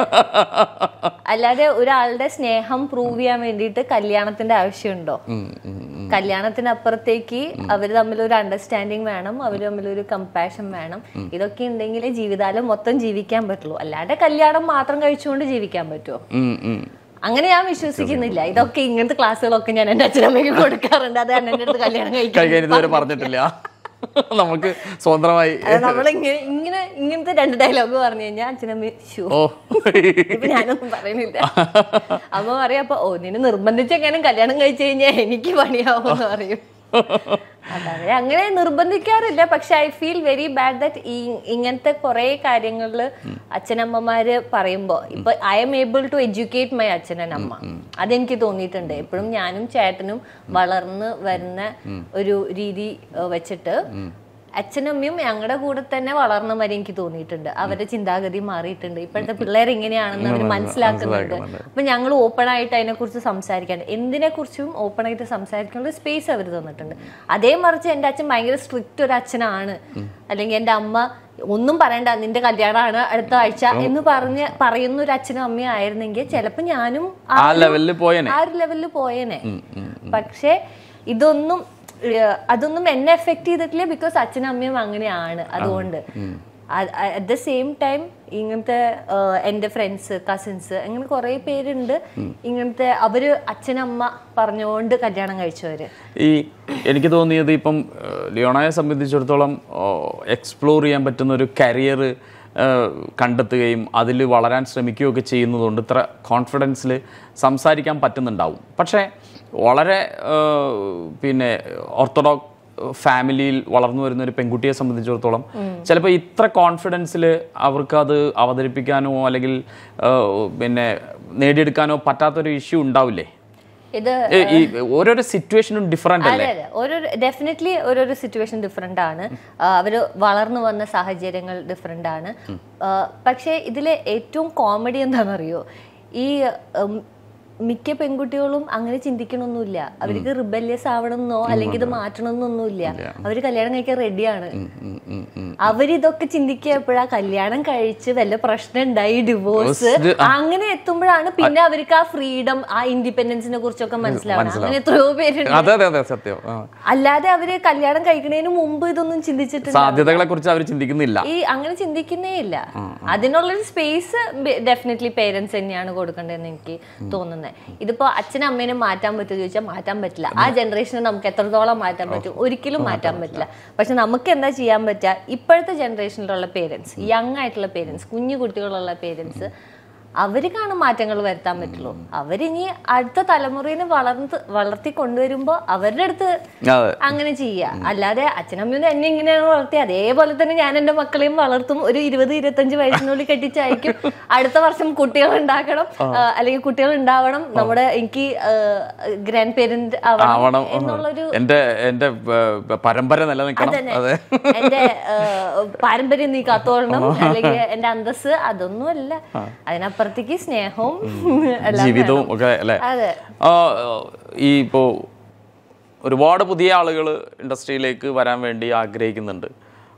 Speaker 1: അല്ലാതെ ഒരാളുടെ സ്നേഹം പ്രൂവ് ചെയ്യാൻ വേണ്ടിയിട്ട് കല്യാണത്തിന്റെ ആവശ്യമുണ്ടോ
Speaker 2: ഉം, ഉം, ഉം.
Speaker 1: കല്യാണത്തിനപ്പുറത്തേക്ക് അവർ തമ്മിൽ ഒരു അണ്ടർസ്റ്റാൻഡിങ് വേണം അവർ തമ്മിൽ ഒരു കമ്പാഷൻ വേണം ഇതൊക്കെ ഉണ്ടെങ്കിലേ ജീവിതകാലം മൊത്തം ജീവിക്കാൻ പറ്റുള്ളൂ അല്ലാണ്ട് കല്യാണം മാത്രം കഴിച്ചുകൊണ്ട് ജീവിക്കാൻ പറ്റുമോ
Speaker 2: ഉം, ഉം.
Speaker 1: അങ്ങനെ ഞാൻ വിശ്വസിക്കുന്നില്ല ഇതൊക്കെ ഇങ്ങനത്തെ ക്ലാസ്സുകളൊക്കെ ഞാൻ എന്റെ അച്ഛനമ്മയ്ക്ക് കൊടുക്കാറുണ്ട് അത് എന്നെ അടുത്ത് കല്യാണം കഴിക്കാൻ
Speaker 2: കഴിക്കാൻ ഇതുവരെ പറഞ്ഞിട്ടില്ല നമുക്ക് സ്വന്തമായി
Speaker 1: അത് നമ്മളിങ്ങനെ ഇങ്ങനെ ഇങ്ങനത്തെ രണ്ട് ഡയലോഗ് പറഞ്ഞു കഴിഞ്ഞാൽ അച്ഛനമ്മ ഷൂ
Speaker 2: ഓ
Speaker 1: ഇപ്പൊ ഞാനൊന്നും പറയുന്നില്ല അമ്മ പറയാ അപ്പൊ ഓ നിന്നെ നിർബന്ധിച്ചെങ്ങാനും കല്യാണം കഴിച്ചു കഴിഞ്ഞാൽ എനിക്ക് പണിയാവും എന്ന് പറയും അതവരെ അങ്ങനെ നിർബന്ധിക്കാറില്ല പക്ഷെ I feel very bad that ഈ ഇങ്ങനത്തെ കുറെ കാര്യങ്ങളിൽ അച്ഛനമ്മമാര് പറയുമ്പോ ഇപ്പൊ I am able to educate my അച്ഛൻ ആൻഡ് അമ്മ അതെനിക്ക് തോന്നിയിട്ടുണ്ട് എപ്പോഴും ഞാനും ചേട്ടനും വളർന്ന് വരുന്ന ഒരു രീതി ഏഹ്, വെച്ചിട്ട് അച്ഛനമ്മയും ഞങ്ങളുടെ കൂടെ തന്നെ വളർന്ന വരെ എനിക്ക് തോന്നിയിട്ടുണ്ട് അവരുടെ ചിന്താഗതി മാറിയിട്ടുണ്ട് ഇപ്പോഴത്തെ പിള്ളേർ ഇങ്ങനെയാണെന്ന് അവർ മനസ്സിലാക്കുന്നുണ്ട് അപ്പൊ ഞങ്ങൾ ഓപ്പൺ ആയിട്ട് അതിനെ കുറിച്ച് സംസാരിക്കാൻ എന്തിനെ കുറിച്ചും ഓപ്പൺ ആയിട്ട് സംസാരിക്കാനുള്ള സ്പേസ് അവർ തന്നിട്ടുണ്ട് അതേ മറിച്ച് എൻ്റെ അച്ഛൻ ഭയങ്കര സ്ട്രിക്റ്റ് ഒരു അച്ഛനാണ് അല്ലെങ്കിൽ എൻ്റെ അമ്മ ഒന്നും പറയണ്ട നിന്റെ കല്യാണമാണ് അടുത്ത ആഴ്ച എന്ന് പറഞ്ഞ് പറയുന്ന ഒരു അച്ഛനും അമ്മയും ആയിരുന്നെങ്കിൽ ചിലപ്പോൾ ഞാനും ആ
Speaker 2: ആ ലെവലിൽ പോയനെ
Speaker 1: ആ ഒരു ലെവലിൽ പോയേനെ പക്ഷേ ഇതൊന്നും ഏഹ്, അതൊന്നും എന്നെ എഫക്ട് ചെയ്തിട്ടില്ല ബിക്കോസ് അച്ഛനും അമ്മയും അങ്ങനെയാണ് അതുകൊണ്ട് അറ്റ് ദ സെയിം ടൈം ഇങ്ങനത്തെ ആ, എൻ്റെ ഫ്രണ്ട്സ് കസിൻസ് അങ്ങനെ കുറേ പേരുണ്ട് ഇങ്ങനത്തെ അവര് അച്ഛനമ്മ പറഞ്ഞുകൊണ്ട് കല്യാണം കഴിച്ചവര്
Speaker 2: ഈ എനിക്ക് തോന്നിയത് ഇപ്പം ഏഹ്, ലിയോണയെ സംബന്ധിച്ചിടത്തോളം എക്സ്പ്ലോർ ചെയ്യാൻ പറ്റുന്ന ഒരു കരിയർ കണ്ടെത്തുകയും അതിൽ വളരാൻ ശ്രമിക്കുകയൊക്കെ ചെയ്യുന്നതുകൊണ്ട് ഇത്ര കോൺഫിഡൻസിൽ സംസാരിക്കാൻ പറ്റുന്നുണ്ടാവും പക്ഷേ വളരെ ഏഹ്, പിന്നെ ഓർത്തഡോക്സ് ഫാമിലിയിൽ വളർന്നു വരുന്ന ഒരു പെൺകുട്ടിയെ സംബന്ധിച്ചിടത്തോളം ചിലപ്പോൾ ഇത്ര കോൺഫിഡൻസിൽ അവർക്ക് അത് അവതരിപ്പിക്കാനോ അല്ലെങ്കിൽ ഏഹ്, പിന്നെ നേടിയെടുക്കാനോ പറ്റാത്തൊരു ഇഷ്യൂ ഉണ്ടാവില്ലേ
Speaker 1: ഇത്
Speaker 2: ഏ, ഈ ഓരോരോ സിറ്റുവേഷനും ഡിഫറെന്റ് അല്ലേ
Speaker 1: അതെ അതെ ഓരോ ഡെഫിനറ്റ്ലി ഓരോരോ സിറ്റുവേഷൻ ഡിഫറെൻ്റ് ആണ് ആ, അവര് വളർന്നു വന്ന സാഹചര്യങ്ങൾ ഡിഫറെൻ്റ് ആണ് ആ, പക്ഷേ ഇതിലെ ഏറ്റവും കോമഡി എന്താണെന്നറിയോ ഈ ഉം, മിക്ക പെൺകുട്ടികളും അങ്ങനെ ചിന്തിക്കണമൊന്നുമില്ല അവർക്ക് റിബല്യസ് ആവണമെന്നോ അല്ലെങ്കിൽ ഇത് മാറ്റണമെന്നൊന്നുമില്ല അവര് കല്യാണം കഴിക്കാൻ റെഡിയാണ്
Speaker 2: ഉം, ഉം, ഉം.
Speaker 1: അവരിതൊക്കെ ചിന്തിക്കുക എപ്പോഴാ കല്യാണം കഴിച്ച് വല്ല പ്രശ്നം ഉണ്ടായി ഡിവോഴ്സ് അങ്ങനെ എത്തുമ്പോഴാണ് പിന്നെ അവർക്ക് ആ ഫ്രീഡം ആ ഇൻഡിപെൻഡൻസിനെ കുറിച്ചൊക്കെ മനസ്സിലാവണം അങ്ങനെ എത്രയോ പേരുണ്ട്
Speaker 2: അതെ അതെ അതെ സത്യം ആ.
Speaker 1: അല്ലാതെ അവര് കല്യാണം കഴിക്കുന്നതിന് മുമ്പ് ഇതൊന്നും ചിന്തിച്ചിട്ടില്ല
Speaker 2: സാധ്യതകളെ കുറിച്ച് അവർ ചിന്തിക്കുന്നില്ല
Speaker 1: ഈ അങ്ങനെ ചിന്തിക്കുന്നേ ഇല്ല അതിനുള്ളൊരു സ്പേസ് ഡെഫിനറ്റ്ലി പേരൻസ് തന്നെയാണ് കൊടുക്കേണ്ടതെന്ന് എനിക്ക് തോന്നുന്നത് ഇതിപ്പോ അച്ഛനും അമ്മേനും മാറ്റാൻ പറ്റുമോ ചോദിച്ചാൽ മാറ്റാൻ പറ്റില്ല ആ ജനറേഷനെ നമുക്ക് എത്രത്തോളം മാറ്റാൻ പറ്റും ഒരിക്കലും മാറ്റാൻ പറ്റില്ല പക്ഷെ നമുക്ക് എന്താ ചെയ്യാൻ പറ്റുക ഇപ്പോഴത്തെ ജനറേഷനിലുള്ള പേരൻസ് യങ് ആയിട്ടുള്ള പേരൻസ് കുഞ്ഞു കുട്ടികളുള്ള പേരൻസ് അവർക്കാണ് മാറ്റങ്ങൾ വരുത്താൻ പറ്റുള്ളൂ അവരിനി അടുത്ത തലമുറയിനെ വളർന്ന് വളർത്തി കൊണ്ടുവരുമ്പോ അവരുടെ അടുത്ത്
Speaker 2: അതെ
Speaker 1: അങ്ങനെ ചെയ്യുക അല്ലാതെ അച്ഛനമ്മയൊന്നും എന്നെ ഇങ്ങനെയാണ് വളർത്തി അതേപോലെ തന്നെ ഞാൻ എന്റെ മക്കളെയും വളർത്തും ഒരു ഇരുപത് ഇരുപത്തഞ്ച് വയസ്സിനുള്ളിൽ കെട്ടിച്ചയക്കും അടുത്ത വർഷം കുട്ടികൾ ഉണ്ടാക്കണം ആ, അല്ലെങ്കിൽ കുട്ടികൾ ഉണ്ടാവണം നമ്മുടെ എനിക്ക് ഗ്രാൻഡ് പേരന്റ്
Speaker 2: ആവണം
Speaker 1: ആവണം എന്നുള്ളൊരു
Speaker 2: എന്റെ എന്റെ ഏ, പരമ്പര നിലനിൽക്കണം അതെ
Speaker 1: എന്റെ ആ, പാരമ്പര്യം നീ കാത്തോളണം അല്ലെങ്കിൽ എന്റെ അന്തസ് അതൊന്നുമല്ല അതിനപ്പുറത്തേക്ക് സ്നേഹവും എല്ലാം
Speaker 2: ജീവിതവും ഒക്കെ അല്ലെ
Speaker 1: അതെ
Speaker 2: ആ, ഈ ഇപ്പോ ഒരുപാട് പുതിയ ആളുകൾ ഇൻഡസ്ട്രിയിലേക്ക് വരാൻ വേണ്ടി ആഗ്രഹിക്കുന്നുണ്ട്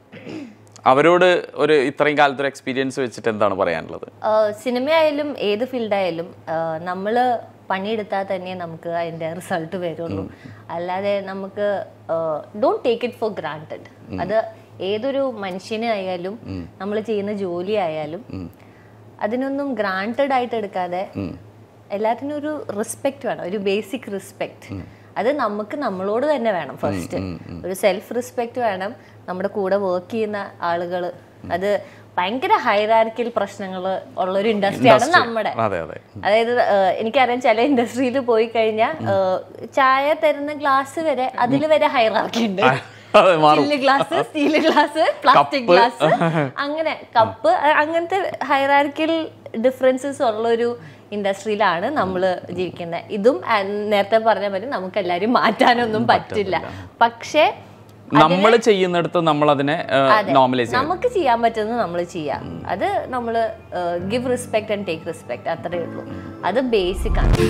Speaker 2: അവരോട് ഒരു ഇത്രയും കാലത്തെ ഒരു എക്സ്പീരിയൻസ് വെച്ചിട്ട് എന്താണ് പറയാനുള്ളത്
Speaker 1: സിനിമയായാലും ഏത് ഫീൽഡായാലും നമ്മൾ പണിയെടുത്താൽ തന്നെ നമുക്ക് അതിൻ്റെ റിസൾട്ട് വരുള്ളൂ അല്ലാതെ നമുക്ക് don't take it for granted അത് ഏതൊരു മനുഷ്യനായാലും നമ്മൾ ചെയ്യുന്ന ജോലി ആയാലും അതിനൊന്നും ഗ്രാൻറ്റഡ് ആയിട്ട് എടുക്കാതെ എല്ലാത്തിനും ഒരു റെസ്പെക്ട് വേണം ഒരു ബേസിക് റെസ്പെക്ട് അത് നമുക്ക് നമ്മളോട് തന്നെ വേണം ഫസ്റ്റ് ഒരു സെൽഫ് റെസ്പെക്ട് വേണം നമ്മുടെ കൂടെ വർക്ക് ചെയ്യുന്ന ആളുകൾ അത് ഭയങ്കര ഹൈറാർക്കിൽ പ്രശ്നങ്ങൾ ഉള്ള ഒരു ഇൻഡസ്ട്രിയാണ് നമ്മുടെ
Speaker 2: അതെ അതെ
Speaker 1: അതായത് ഏഹ്, എനിക്കറിയാം ചില ഇൻഡസ്ട്രിയിൽ പോയി കഴിഞ്ഞാൽ ചായ തരുന്ന ഗ്ലാസ് വരെ അതിൽ വരെ ഹൈറാർക്കി ഉണ്ട്
Speaker 2: അതെ മാറും
Speaker 1: steel glass steel glass plastic glass അങ്ങനെ കപ്പ് അങ്ങനത്തെ ഹൈറാർക്കിൽ ഡിഫറൻസസ് ഉള്ള ഒരു ഇൻഡസ്ട്രിയിലാണ് നമ്മൾ ജീവിക്കുന്നത് ഇതും ആ, നേരത്തെ പറഞ്ഞ പോലെ നമുക്ക് എല്ലാവരും മാറ്റാനൊന്നും പറ്റില്ല പക്ഷേ
Speaker 2: നമ്മൾ ചെയ്യുന്നിടത്ത് നമ്മൾ അതിനെ നോർമലൈസ് ചെയ്യും
Speaker 1: നമുക്ക് ചെയ്യാൻ പറ്റുന്നത് നമ്മൾ ചെയ്യാം അത് നമ്മൾ give respect and take respect അത്രയേ ഉള്ളൂ അത് ബേസിക് ആണ്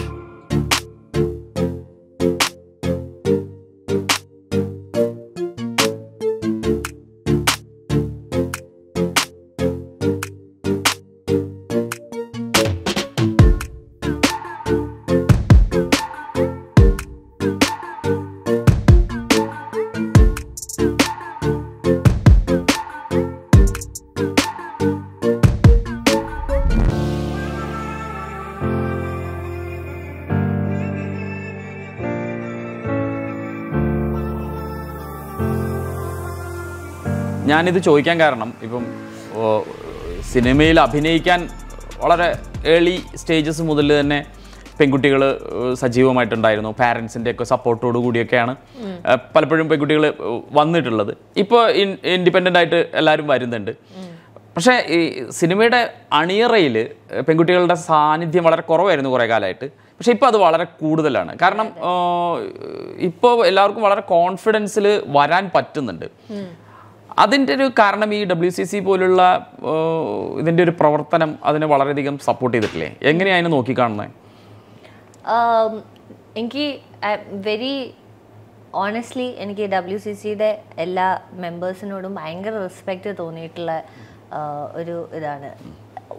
Speaker 2: ഞാനിത് ചോദിക്കാൻ കാരണം ഇപ്പം ഓ, സിനിമയിൽ അഭിനയിക്കാൻ വളരെ ഏർലി സ്റ്റേജസ് മുതൽ തന്നെ പെൺകുട്ടികൾ സജീവമായിട്ടുണ്ടായിരുന്നു പാരൻസിൻ്റെ ഒക്കെ സപ്പോർട്ടോടു കൂടിയൊക്കെയാണ് ഏഹ്, പലപ്പോഴും പെൺകുട്ടികൾ വന്നിട്ടുള്ളത് ഇപ്പോൾ ഇൻഡിപെൻഡൻ്റ് ആയിട്ട് എല്ലാവരും വരുന്നുണ്ട് പക്ഷേ ഈ സിനിമയുടെ അണിയറയിൽ പെൺകുട്ടികളുടെ സാന്നിധ്യം വളരെ കുറവായിരുന്നു കുറേ കാലമായിട്ട് പക്ഷേ ഇപ്പോൾ അത് വളരെ കൂടുതലാണ് കാരണം ഇപ്പോൾ എല്ലാവർക്കും വളരെ കോൺഫിഡൻസിൽ വരാൻ പറ്റുന്നുണ്ട് അതിൻ്റെ ഒരു കാരണം ഈ ഡബ്ല്യു സി സി പോലുള്ള ഏഹ്, ഇതിൻ്റെ ഒരു പ്രവർത്തനം അതിനെ വളരെയധികം സപ്പോർട്ട് ചെയ്തിട്ടില്ലേ എങ്ങനെയാണ് അതിനെ നോക്കിക്കാണുന്നത്
Speaker 1: Um, എനിക്ക് വെരി ഓണസ്റ്റ്ലി എനിക്ക് ഡബ്ല്യു സി സിയുടെ എല്ലാ മെമ്പേഴ്സിനോടും ഭയങ്കര റെസ്പെക്റ്റ് തോന്നിയിട്ടുള്ള uh, ഒരു ഇതാണ്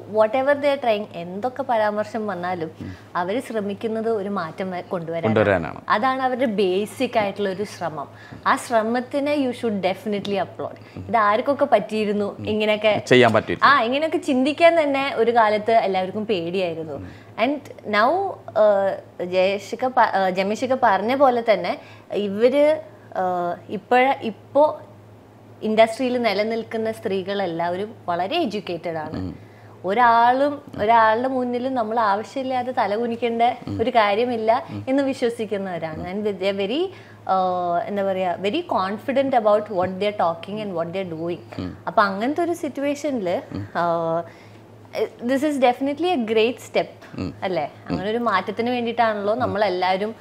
Speaker 1: വാട്ട് എവർ ദ ട്രൈങ് എന്തൊക്കെ പരാമർശം വന്നാലും അവർ ശ്രമിക്കുന്നത് ഒരു മാറ്റം വ- കൊണ്ടുവരാൻ
Speaker 2: കൊണ്ടുവരാനാണ്
Speaker 1: അതാണ് അവരുടെ ബേസിക് ആയിട്ടുള്ള ഒരു ശ്രമം ആ ശ്രമത്തിനെ യു ഷുഡ് ഡെഫിനറ്റ്ലി അപ്ലോഡ് ഇത് ആർക്കൊക്കെ പറ്റിയിരുന്നു ഇങ്ങനെയൊക്കെ
Speaker 2: ചെയ്യാൻ പറ്റും
Speaker 1: ആ ഇങ്ങനെയൊക്കെ ചിന്തിക്കാൻ തന്നെ ഒരു കാലത്ത് എല്ലാവർക്കും പേടിയായിരുന്നു ആൻഡ് നൗ ജയശിക പ- ആ, ജമിഷിക പറഞ്ഞ പോലെ തന്നെ ഇവര് ഇപ്പോഴ ഇപ്പോ ഇൻഡസ്ട്രിയിൽ നിലനിൽക്കുന്ന സ്ത്രീകളെല്ലാവരും വളരെ എഡ്യൂക്കേറ്റഡ് ആണ് ഒരാളും ഒരാളുടെ മുന്നിലും നമ്മൾ ആവശ്യമില്ലാതെ തലകുനിക്കേണ്ട ഒരു കാര്യമില്ല എന്ന് വിശ്വസിക്കുന്നവരാണ് ആൻഡ് വെരി എന്താ പറയാ very confident about what they're talking and what they're doing അപ്പൊ അങ്ങനത്തെ ഒരു സിറ്റുവേഷനിൽ this is definitely a great step അല്ലേ അങ്ങനെ ഒരു മാറ്റത്തിന് വേണ്ടിയിട്ടാണല്ലോ നമ്മളെല്ലാവരും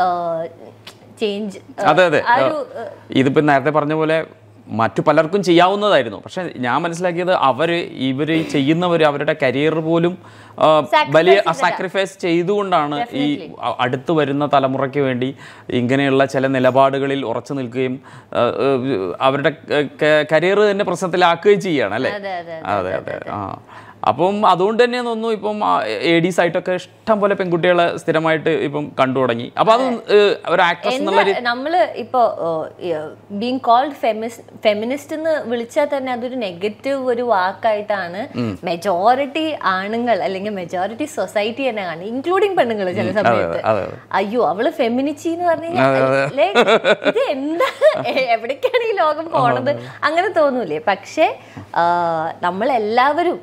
Speaker 1: ചേഞ്ച്
Speaker 2: അതെ അതെ
Speaker 1: ആ ഒരു
Speaker 2: ഇതിപ്പോ നേരത്തെ പറഞ്ഞ പോലെ മറ്റു പലർക്കും ചെയ്യാവുന്നതായിരുന്നു പക്ഷെ ഞാൻ മനസ്സിലാക്കിയത് അവര് ഇവര് ചെയ്യുന്നവർ അവരുടെ കരിയർ പോലും ആ, വലിയ സാക്രിഫൈസ് ചെയ്തുകൊണ്ടാണ് ഈ അ- അടുത്ത് വരുന്ന തലമുറയ്ക്ക് വേണ്ടി ഇങ്ങനെയുള്ള ചില നിലപാടുകളിൽ ഉറച്ചു നിൽക്കുകയും ആ, ആ, അവരുടെ കരിയർ തന്നെ പ്രശ്നത്തിലാക്കുകയും ചെയ്യാണ് അല്ലേ
Speaker 1: അതെ അതെ
Speaker 2: അതെ അതെ ആ അപ്പം അതുകൊണ്ട് തന്നെ തോന്നുന്നു ഇപ്പം എഡീസ് ആയിട്ടൊക്കെ ഇഷ്ടം പോലെ പെൺകുട്ടികളെ സ്ഥിരമായിട്ട് ഇപ്പം കണ്ടു തുടങ്ങി അപ്പൊ അത് ഏഹ്, ഒരു ആക്ട്രസ് എന്നുള്ള
Speaker 1: എന്താ നമ്മള് ഇപ്പോ ബീങ് കോൾഡ് ഫെമിനിസ്റ്റ് എന്ന് വിളിച്ചാൽ തന്നെ അതൊരു നെഗറ്റീവ് ഒരു വാക്കായിട്ടാണ് മെജോറിറ്റി ആണുങ്ങൾ അല്ലെങ്കിൽ മെജോറിറ്റി സൊസൈറ്റി തന്നെ കാണുന്നത് ഇൻക്ലൂഡിങ് പെണ്ണുങ്ങൾ ചില സമയത്ത്
Speaker 2: അതെ അതെ
Speaker 1: അയ്യോ അവള് ഫെമിനിച്ചി എന്ന് പറഞ്ഞു കഴിഞ്ഞാൽ ഇത് എന്താ എ- എവിടേക്കാണ് ഈ ലോകം പോണത് അങ്ങനെ തോന്നൂലേ പക്ഷേ നമ്മൾ എല്ലാവരും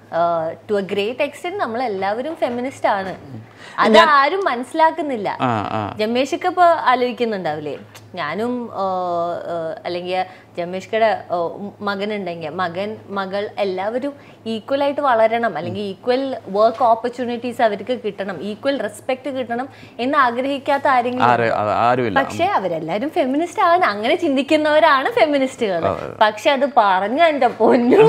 Speaker 1: ടു എ ഗ്രേറ്റ് എക്സ്റ്റെന്റ് നമ്മൾ എല്ലാവരും ഫെമിനിസ്റ്റ് ആണ് അത് ആരും മനസ്സിലാക്കുന്നില്ല
Speaker 2: ആ ആ
Speaker 1: ജമേഷിക്ക് ഇപ്പൊ ആലോചിക്കുന്നുണ്ടാവില്ലേ ഞാനും ആ, ആ, അല്ലെങ്കിൽ ജമേഷ്കയുടെ മകനുണ്ടെങ്കിൽ മകൻ മകൾ എല്ലാവരും ഈക്വൽ ആയിട്ട് വളരണം അല്ലെങ്കിൽ ഈക്വൽ വർക്ക് ഓപ്പർച്യൂണിറ്റീസ് അവർക്ക് കിട്ടണം ഈക്വൽ റെസ്പെക്ട് കിട്ടണം എന്ന് ആഗ്രഹിക്കാത്ത ആരെങ്കിലും
Speaker 2: ആര് അത് ആരുമില്ല
Speaker 1: പക്ഷെ അവരെല്ലാരും ഫെമിനിസ്റ്റ് ആണ് അങ്ങനെ ചിന്തിക്കുന്നവരാണ് ഫെമിനിസ്റ്റുകൾ പക്ഷെ അത് പറഞ്ഞ എന്റെ പൊന്നു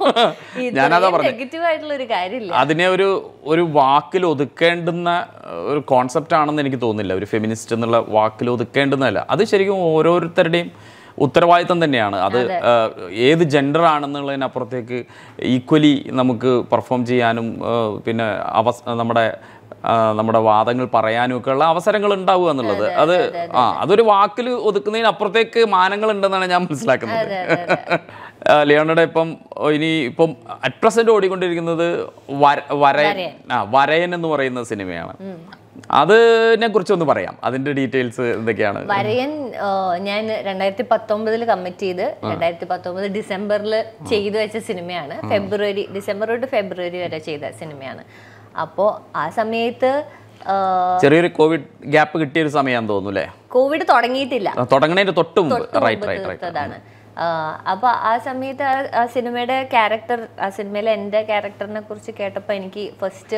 Speaker 2: ഞാനതാ പറഞ്ഞെ.
Speaker 1: നെഗറ്റീവ് ആയിട്ടുള്ള ഒരു കാര്യമില്ല
Speaker 2: അതിനെ ഒരു ഒരു വാക്കിൽ ഒതുക്കേണ്ടുന്ന ഏഹ്, ഒരു കോൺസെപ്റ്റ് ആണെന്ന് എനിക്ക് തോന്നുന്നില്ല ഒരു ഫെമിനിസ്റ്റ് എന്നുള്ള വാക്കിൽ ഒതുക്കേണ്ടുന്നതല്ല അത് ശരിക്കും ഓരോരുത്തരുടെയും ഉത്തരവാദിത്തം തന്നെയാണ് അത് ഏഹ്, ഏത് ജെൻഡർ ആണെന്നുള്ളതിനപ്പുറത്തേക്ക് ഈക്വലി നമുക്ക് പെർഫോം ചെയ്യാനും ഏഹ്, പിന്നെ അവസ് നമ്മുടെ ആ, നമ്മുടെ വാദങ്ങൾ പറയാനും ഒക്കെ ഉള്ള അവസരങ്ങൾ ഉണ്ടാവുക എന്നുള്ളത് അത് ആ അതൊരു വാക്കിൽ ഒതുക്കുന്നതിനപ്പുറത്തേക്ക് മാനങ്ങൾ ഉണ്ടെന്നാണ് ഞാൻ മനസ്സിലാക്കുന്നത് ആ, ലിയോണയുടെ ഇപ്പം ഇനി ഇപ്പം അറ്റ് പ്രസന്റ് ഓടിക്കൊണ്ടിരിക്കുന്നത് വര- വരയൻ ആ വരയൻ എന്ന് പറയുന്ന സിനിമയാണ് അതിനെ കുറിച്ചൊന്ന് പറയാം അതിന്റെ ഡീറ്റെയിൽസ് എന്തൊക്കെയാണ്
Speaker 1: വരയൻ ആ, ഞാൻ രണ്ടായിരത്തി പത്തൊമ്പതിൽ കമ്മിറ്റ് ചെയ്ത് രണ്ടായിരത്തി പത്തൊമ്പത് ഡിസംബറിൽ ചെയ്തു വെച്ച സിനിമയാണ് ഫെബ്രുവരി ഡിസംബർ തൊട്ട് ഫെബ്രുവരി വരെ ചെയ്ത സിനിമയാണ് അപ്പോൾ ആ സമയത്ത് ആ,
Speaker 2: ചെറിയൊരു കോവിഡ് ഗ്യാപ്പ് കിട്ടിയ ഒരു സമയം തോന്നുന്നു അല്ലേ
Speaker 1: കോവിഡ് തുടങ്ങിയിട്ടില്ല
Speaker 2: തുടങ്ങണതിന്റെ തൊട്ട് മുമ്പ്
Speaker 1: തൊട്ട്
Speaker 2: റൈറ്റ്
Speaker 1: മുമ്പ്
Speaker 2: റൈറ്റ് റൈറ്റ്
Speaker 1: തീർത്തതാണ് ആ, അപ്പൊ ആ സമയത്ത് ആ- ആ സിനിമയുടെ ക്യാരക്ടർ ആ സിനിമയിലെ എൻ്റെ ക്യാരക്ടറിനെ കുറിച്ച് കേട്ടപ്പോൾ എനിക്ക് ഫസ്റ്റ്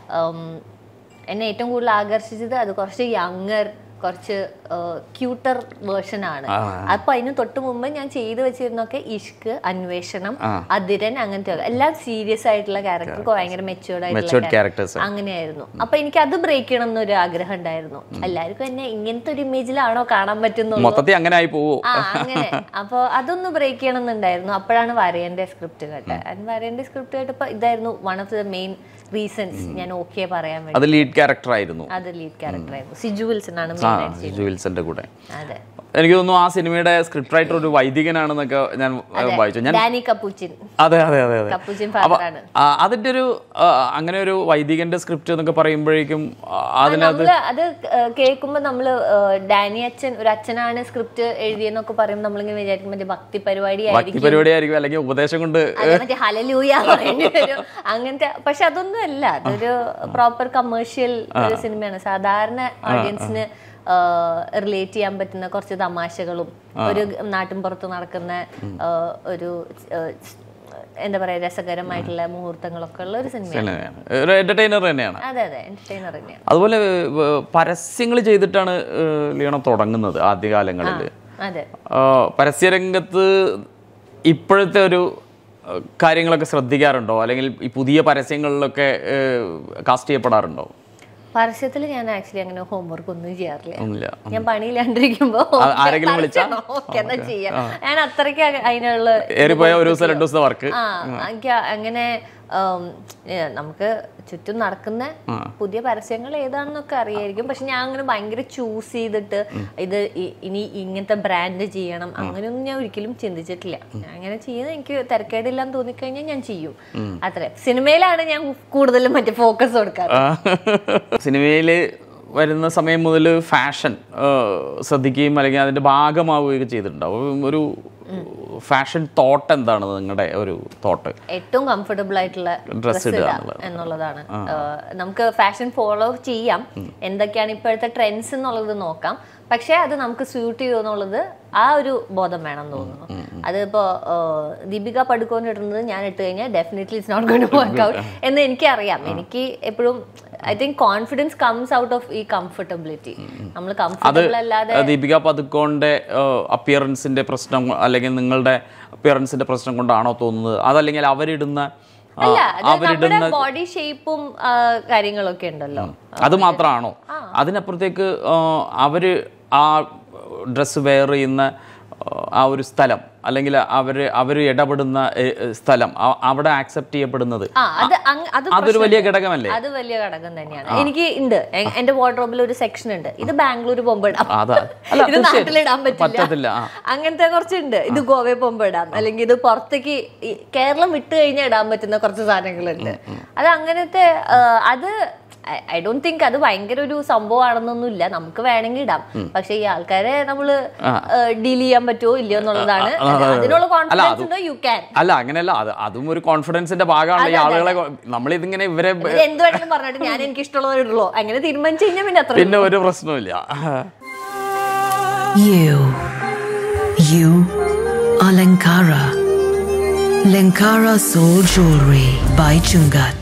Speaker 1: എന്നെ ഏറ്റവും കൂടുതൽ ആകർഷിച്ചത് അത് കുറച്ച് യങ്ങർ കുറച്ച് ക്യൂട്ടർ വേർഷൻ ആണ് അപ്പൊ അതിന് തൊട്ട് മുമ്പ് ഞാൻ ചെയ്തു വെച്ചിരുന്നൊക്കെ ഇഷ്ക് അന്വേഷണം അതിരൻ അങ്ങനത്തെ ഒക്കെ. എല്ലാം സീരിയസ് ആയിട്ടുള്ള ക്യാരക്ടർ ഭയങ്കര മെച്ചുവേർഡ് ആയിട്ടുള്ള
Speaker 2: മെച്ചുവേർഡ് ക്യാരക്ടേഴ്സ്
Speaker 1: അങ്ങനെയായിരുന്നു അപ്പൊ എനിക്ക് അത് ബ്രേക്ക് ചെയ്യണം എന്നൊരു ആഗ്രഹം ഉണ്ടായിരുന്നു എല്ലാവർക്കും എന്നെ ഇങ്ങനത്തെ ഒരു ഇമേജിലാണോ കാണാൻ പറ്റുന്നുള്ളൂ
Speaker 2: മൊത്തത്തിൽ അങ്ങനെ ആയി പോവോ
Speaker 1: ആ അങ്ങനെ അപ്പൊ അതൊന്ന് ബ്രേക്ക് ചെയ്യണം എന്നുണ്ടായിരുന്നു അപ്പോഴാണ് വരേന്റെ സ്ക്രിപ്റ്റ് കേട്ടത് ആൻഡ് വരേന്റെ സ്ക്രിപ്റ്റ് കേട്ടപ്പോ ഇതായിരുന്നു one of the main reasons ഞാൻ ഓക്കെ പറയാൻ വേണ്ടി
Speaker 2: അത് ലീഡ് ക്യാരക്ടർ ആയിരുന്നു
Speaker 1: അത് ലീഡ് ക്യാരക്ടർ ആയിരുന്നു സിജു വിൽസൺ ആണ്
Speaker 2: ആ
Speaker 1: മെയിൻ ആയിട്ട്
Speaker 2: ജുവൽസിന്റെ കൂടെ
Speaker 1: അതെ
Speaker 2: എനിക്ക് തോന്നുന്നു ആ സിനിമയുടെ സ്ക്രിപ്റ്റ് റൈറ്റർ ഒരു വൈദികനാണെന്നൊക്കെ ഞാൻ ഏഹ്, വായിച്ചു ഞാൻ
Speaker 1: ഡാനി കപ്പൂച്ചിൻ
Speaker 2: അതെ അതെ അതെ അതെ
Speaker 1: കപ്പൂച്ചിൻ ഫാദർ ആണ്
Speaker 2: ആ, അതിന്റെ ഒരു ആ, അങ്ങനെ ഒരു വൈദികന്റെ സ്ക്രിപ്റ്റ് എന്നൊക്കെ പറയുമ്പോഴേക്കും ആ, അതിനകത്ത്
Speaker 1: നമ്മള് അത് ഏഹ്, കേൾക്കുമ്പോ നമ്മള് ഏഹ്, ഡാനി അച്ഛൻ ഒരു അച്ഛനാണ് സ്ക്രിപ്റ്റ് എഴുതിയെന്നൊക്കെ പറയുമ്പോൾ നമ്മളിങ്ങനെ വിചാരിക്കും മറ്റേ ഭക്തി പരിപാടി
Speaker 2: ഭക്തി പരിപാടി ആയിരിക്കും അല്ലെങ്കിൽ ഉപദേശം കൊണ്ട്
Speaker 1: അത് മറ്റേ ഹലലൂയ പറയേണ്ടി വരും അങ്ങനത്തെ പക്ഷെ അതൊന്നും അല്ല അതൊരു പ്രോപ്പർ കമേഴ്ഷ്യൽ ഒരു സിനിമയാണ് സാധാരണ ഓഡിയൻസിന് റിലേറ്റ് ചെയ്യാൻ പറ്റുന്ന കുറച്ച് തമാശകളും ഒരു നാട്ടിൻ പുറത്ത് നടക്കുന്ന ആ, ഒരു ആ, എന്താ പറയാ രസകരമായിട്ടുള്ള മുഹൂർത്തങ്ങളൊക്കെ ഉള്ള ഒരു സിനിമയാണ്
Speaker 2: തന്നെയാണ്. ഒരു എന്റർടൈനർ തന്നെയാണ്
Speaker 1: അതെ അതെ എന്റർടൈനർ തന്നെയാണ്
Speaker 2: അതുപോലെ പരസ്യങ്ങൾ ചെയ്തിട്ടാണ് ഏഹ്, ലിയോണ തുടങ്ങുന്നത് ആദ്യകാലങ്ങളിൽ
Speaker 1: അതെ
Speaker 2: പരസ്യരംഗത്ത് ഇപ്പോഴത്തെ ഒരു ഏഹ്, കാര്യങ്ങളൊക്കെ ശ്രദ്ധിക്കാറുണ്ടോ അല്ലെങ്കിൽ ഈ പുതിയ പരസ്യങ്ങളിലൊക്കെ കാസ്റ്റ് ചെയ്യപ്പെടാറുണ്ടോ
Speaker 1: പരസ്യത്തിൽ ഞാൻ ആക്ച്വലി അങ്ങനെ ഹോംവർക്ക് ഒന്നും ചെയ്യാറില്ല
Speaker 2: ഒന്നുമില്ല
Speaker 1: ഞാൻ പണിയിലാണ്ടിരിക്കുമ്പോ
Speaker 2: ആ- ആരെങ്കിലും വിളിച്ചാ?
Speaker 1: ഓക്കെ എന്നാ ചെയ്യാം ഞാൻ അത്രയ്ക്ക് അതിനുള്ള
Speaker 2: ഏറിപ്പോയ ഒരു ദിവസം രണ്ടു ദിവസത്തെ വർക്ക്
Speaker 1: ആ എനിക്ക് അങ്ങനെ ഉം, ഏ, നമുക്ക് ചുറ്റും നടക്കുന്ന പുതിയ പരസ്യങ്ങൾ ഏതാണെന്നൊക്കെ അറിയായിരിക്കും പക്ഷെ ഞാൻ അങ്ങനെ ഭയങ്കര ചൂസ് ചെയ്തിട്ട് ഇത് ഇ- ഇനി ഇങ്ങനത്തെ ബ്രാൻഡ് ചെയ്യണം അങ്ങനെയൊന്നും ഞാൻ ഒരിക്കലും ചിന്തിച്ചിട്ടില്ല ഞാൻ അങ്ങനെ ചെയ്യുന്നത് എനിക്ക് തിരക്കേടില്ലാന്ന് തോന്നിക്കഴിഞ്ഞാൽ ഞാൻ ചെയ്യും അത്രേ സിനിമയിലാണ് ഞാൻ കൂടുതലും മറ്റേ ഫോക്കസ് കൊടുക്കാറ്
Speaker 2: സിനിമയിൽ വരുന്ന സമയം മുതൽ ഫാഷൻ ശ്രദ്ധിക്കുകയും അല്ലെങ്കിൽ അതിൻ്റെ ഭാഗമാവുകയൊക്കെ ചെയ്തിട്ടുണ്ടാവും ഒരു ഫാഷൻ തോട്ട് എന്താണ് നിങ്ങളുടെ ഒരു തോട്ട്
Speaker 1: ഏറ്റവും കംഫർട്ടബിൾ ആയിട്ടുള്ള
Speaker 2: Dress
Speaker 1: ഡ്രസ്
Speaker 2: ഇടുക
Speaker 1: ഇടുക എന്നുള്ളതാണ് ഏഹ് നമുക്ക് ഫാഷൻ ഫോളോ ചെയ്യാം എന്തൊക്കെയാണ് ഇപ്പോഴത്തെ ട്രെൻഡ്സ് എന്നുള്ളത് നോക്കാം പക്ഷേ അത് നമുക്ക് സ്യൂട്ട് ചെയ്യുമോ എന്നുള്ളത് ആ ഒരു ബോധം വേണം തോന്നുന്നു അതിപ്പോ ഏഹ് ദീപിക പടുക്കോൻ ഇടുന്നത് ഞാൻ ഇട്ട് കഴിഞ്ഞാൽ definitely it's not gonna work out എന്ന് എനിക്കറിയാം എനിക്ക് എപ്പോഴും I think confidence comes out of ഈ കംഫർട്ടബിലിറ്റി നമ്മൾ കംഫർട്ടബിൾ അല്ലാതെ
Speaker 2: ദീപിക പതുക്കോന്റെ അപ്പിയറൻസിന്റെ പ്രശ്നം അല്ലെങ്കിൽ നിങ്ങളുടെ അപ്പിയറൻസിന്റെ പ്രശ്നം കൊണ്ടാണോ തോന്നുന്നത് അതല്ലെങ്കിൽ അവരിടുന്ന ആ,
Speaker 1: അല്ല അത്
Speaker 2: അവരിടുന്ന
Speaker 1: നമ്മുടെ ബോഡി ഷേപ്പും കാര്യങ്ങളൊക്കെ ഉണ്ടല്ലോ
Speaker 2: അത് മാത്രമാണോ അതിനപ്പുറത്തേക്ക് ആ, അവര് ആ ഡ്രസ്സ് വെയർ ചെയ്യുന്ന ആ, ആ ഒരു സ്ഥലം അല്ലെങ്കിൽ അവര് അവര് ഇടപെടുന്ന ഏ, ഏ, സ്ഥലം അ- അവിടെ ആക്സെപ്റ്റ് ചെയ്യപ്പെടുന്നത്
Speaker 1: ആ അത് അങ്- അത്
Speaker 2: അതൊരു വലിയ ഘടകമല്ലേ
Speaker 1: അത് വലിയ ഘടകം തന്നെയാണ് എനിക്ക് ഉണ്ട് എ- എന്റെ വാർഡ്രോബിൽ ഒരു സെക്ഷൻ ഉണ്ട് ഇത് ബാംഗ്ലൂർ പോകുമ്പോ ഇടാം
Speaker 2: അതാ അല്ല
Speaker 1: ഇത്
Speaker 2: തീർച്ചയായും.
Speaker 1: നാട്ടിലിടാൻ
Speaker 2: പറ്റത്തില്ല,
Speaker 1: പറ്റില്ല
Speaker 2: ആ.
Speaker 1: അങ്ങനത്തെ കുറച്ചുണ്ട് ഇത് ഗോവയിൽ പോകുമ്പോ ഇടാം അല്ലെങ്കിൽ ഇത് പുറത്തേക്ക് ഈ കേരളം വിട്ട് കഴിഞ്ഞാൽ ഇടാൻ പറ്റുന്ന കുറച്ച് സാധനങ്ങളുണ്ട് അത് അങ്ങനത്തെ ആ, അത് ഐ ഡോണ്ട് തിങ്ക് അത് ഭയങ്കര ഒരു സംഭവമാണെന്നൊന്നുമില്ല നമുക്ക് വേണമെങ്കിൽ ഇടാം പക്ഷെ ഈ ആൾക്കാരെ നമ്മള് ഡീൽ ചെയ്യാൻ പറ്റുമോ ഇല്ലയോ എന്നുള്ളതാണ് അതിനുള്ള കോൺഫിഡൻസ് ഉണ്ടോ യു ക്യാൻ
Speaker 2: അല്ല അങ്ങനെയല്ല അത് അതും ഒരു കോൺഫിഡൻസിന്റെ ഭാഗമാണ് ഈ ആളുകളെ നമ്മളിതിങ്ങനെ ഇവരെ
Speaker 1: ഇത് എന്ത് വേണമെങ്കിലും പറഞ്ഞിട്ട് ഞാൻ എനിക്ക് ഇഷ്ടമുള്ളത് ഇടുള്ളൂ അങ്ങനെ തീരുമാനിച്ചു കഴിഞ്ഞാൽ പിന്നെ അത്ര
Speaker 2: പിന്നെ ഒരു പ്രശ്നമില്ല
Speaker 3: You. You are Lankara. Lankara Soul Jewelry by Chungat.